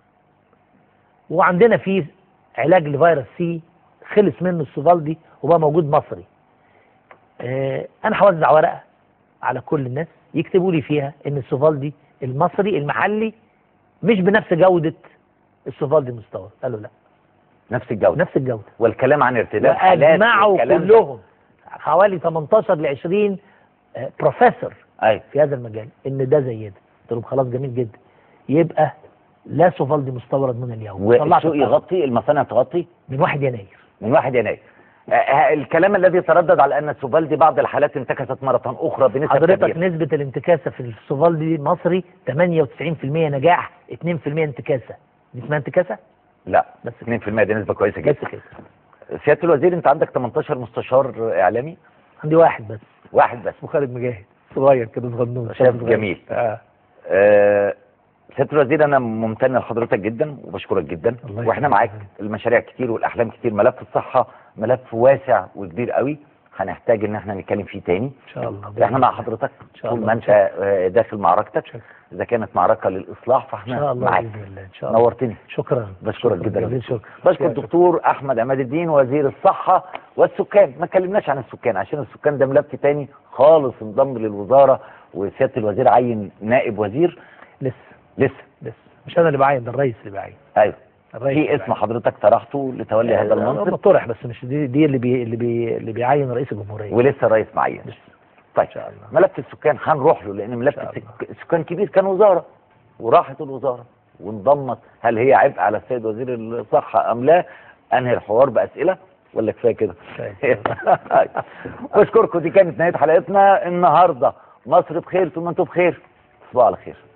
وعندنا في علاج لفيروس سي خلص منه السوفالدي وبقى موجود مصري اه انا هوزع ورقه على كل الناس يكتبوا لي فيها ان السوفالدي المصري المحلي مش بنفس جوده السوفالدي المستورد قالوا لا نفس الجوده نفس الجوده والكلام عن ارتداد حالات واجمعوا والكلام ده. كلهم حوالي 18 ل 20 آه، بروفيسور ايوه في هذا المجال ان ده زي ده قلت لهم خلاص جميل جدا يبقى لا سوفالدي مستورد من اليوم طلعت والسوق الطلب يغطي المصانع تغطي من 1 يناير من 1 يناير آه، آه، الكلام الذي تردد على ان سوفالدي بعض الحالات انتكست مره اخرى بنسبه حضرتك كبيره نسبة الانتكاسة في السوفالدي مصري 98% نجاح 2% انتكاسة دي اسمها انتكاسة؟ لا بس 2% دي نسبه كويسه بس جدا كده سياده الوزير انت عندك 18 مستشار اعلامي عندي واحد بس واحد بس اسمه خالد مجاهد صغير كده صغنون شاب صغير. جميل. آه. آه، سياده الوزير انا ممتن لحضرتك جدا وبشكرك جدا الله واحنا يخليك. معاك المشاريع كتير والاحلام كتير ملف الصحه ملف واسع وكبير قوي هنحتاج ان احنا نتكلم فيه تاني ان شاء الله احنا مع حضرتك شاء طول الله. ما انت آه، داخل معركتك اذا كانت معركه للاصلاح ان فاحنا شاء الله معاك باذن الله ان شاء الله نورتني شكرا بشكرك شكراً جدا جزيل شكرا بشكر الدكتور احمد عماد الدين وزير الصحه والسكان ما اتكلمناش عن السكان عشان السكان ده ملف تاني خالص انضم للوزاره وسياده الوزير عين نائب وزير لسه لسه لسه مش انا اللي بعين ده الرئيس اللي بعين ايوه الرئيس في اللي اسم بعين. حضرتك طرحته لتولي هذا آه، المنصب طرح بس مش دي دي اللي بي اللي بي اللي بيعين رئيس الجمهوريه ولسه الرئيس معين طيب ان شاء الله ملف السكان هنروح له لان ملف السك- السكان كبير كان وزاره وراحت الوزاره وانضمت هل هي عبء على السيد وزير الصحه ام لا انهي الحوار باسئله ولا كفايه كده بشكركم دي كانت نهايه حلقتنا النهارده مصر بخير ثم انتم بخير تصبحوا على خير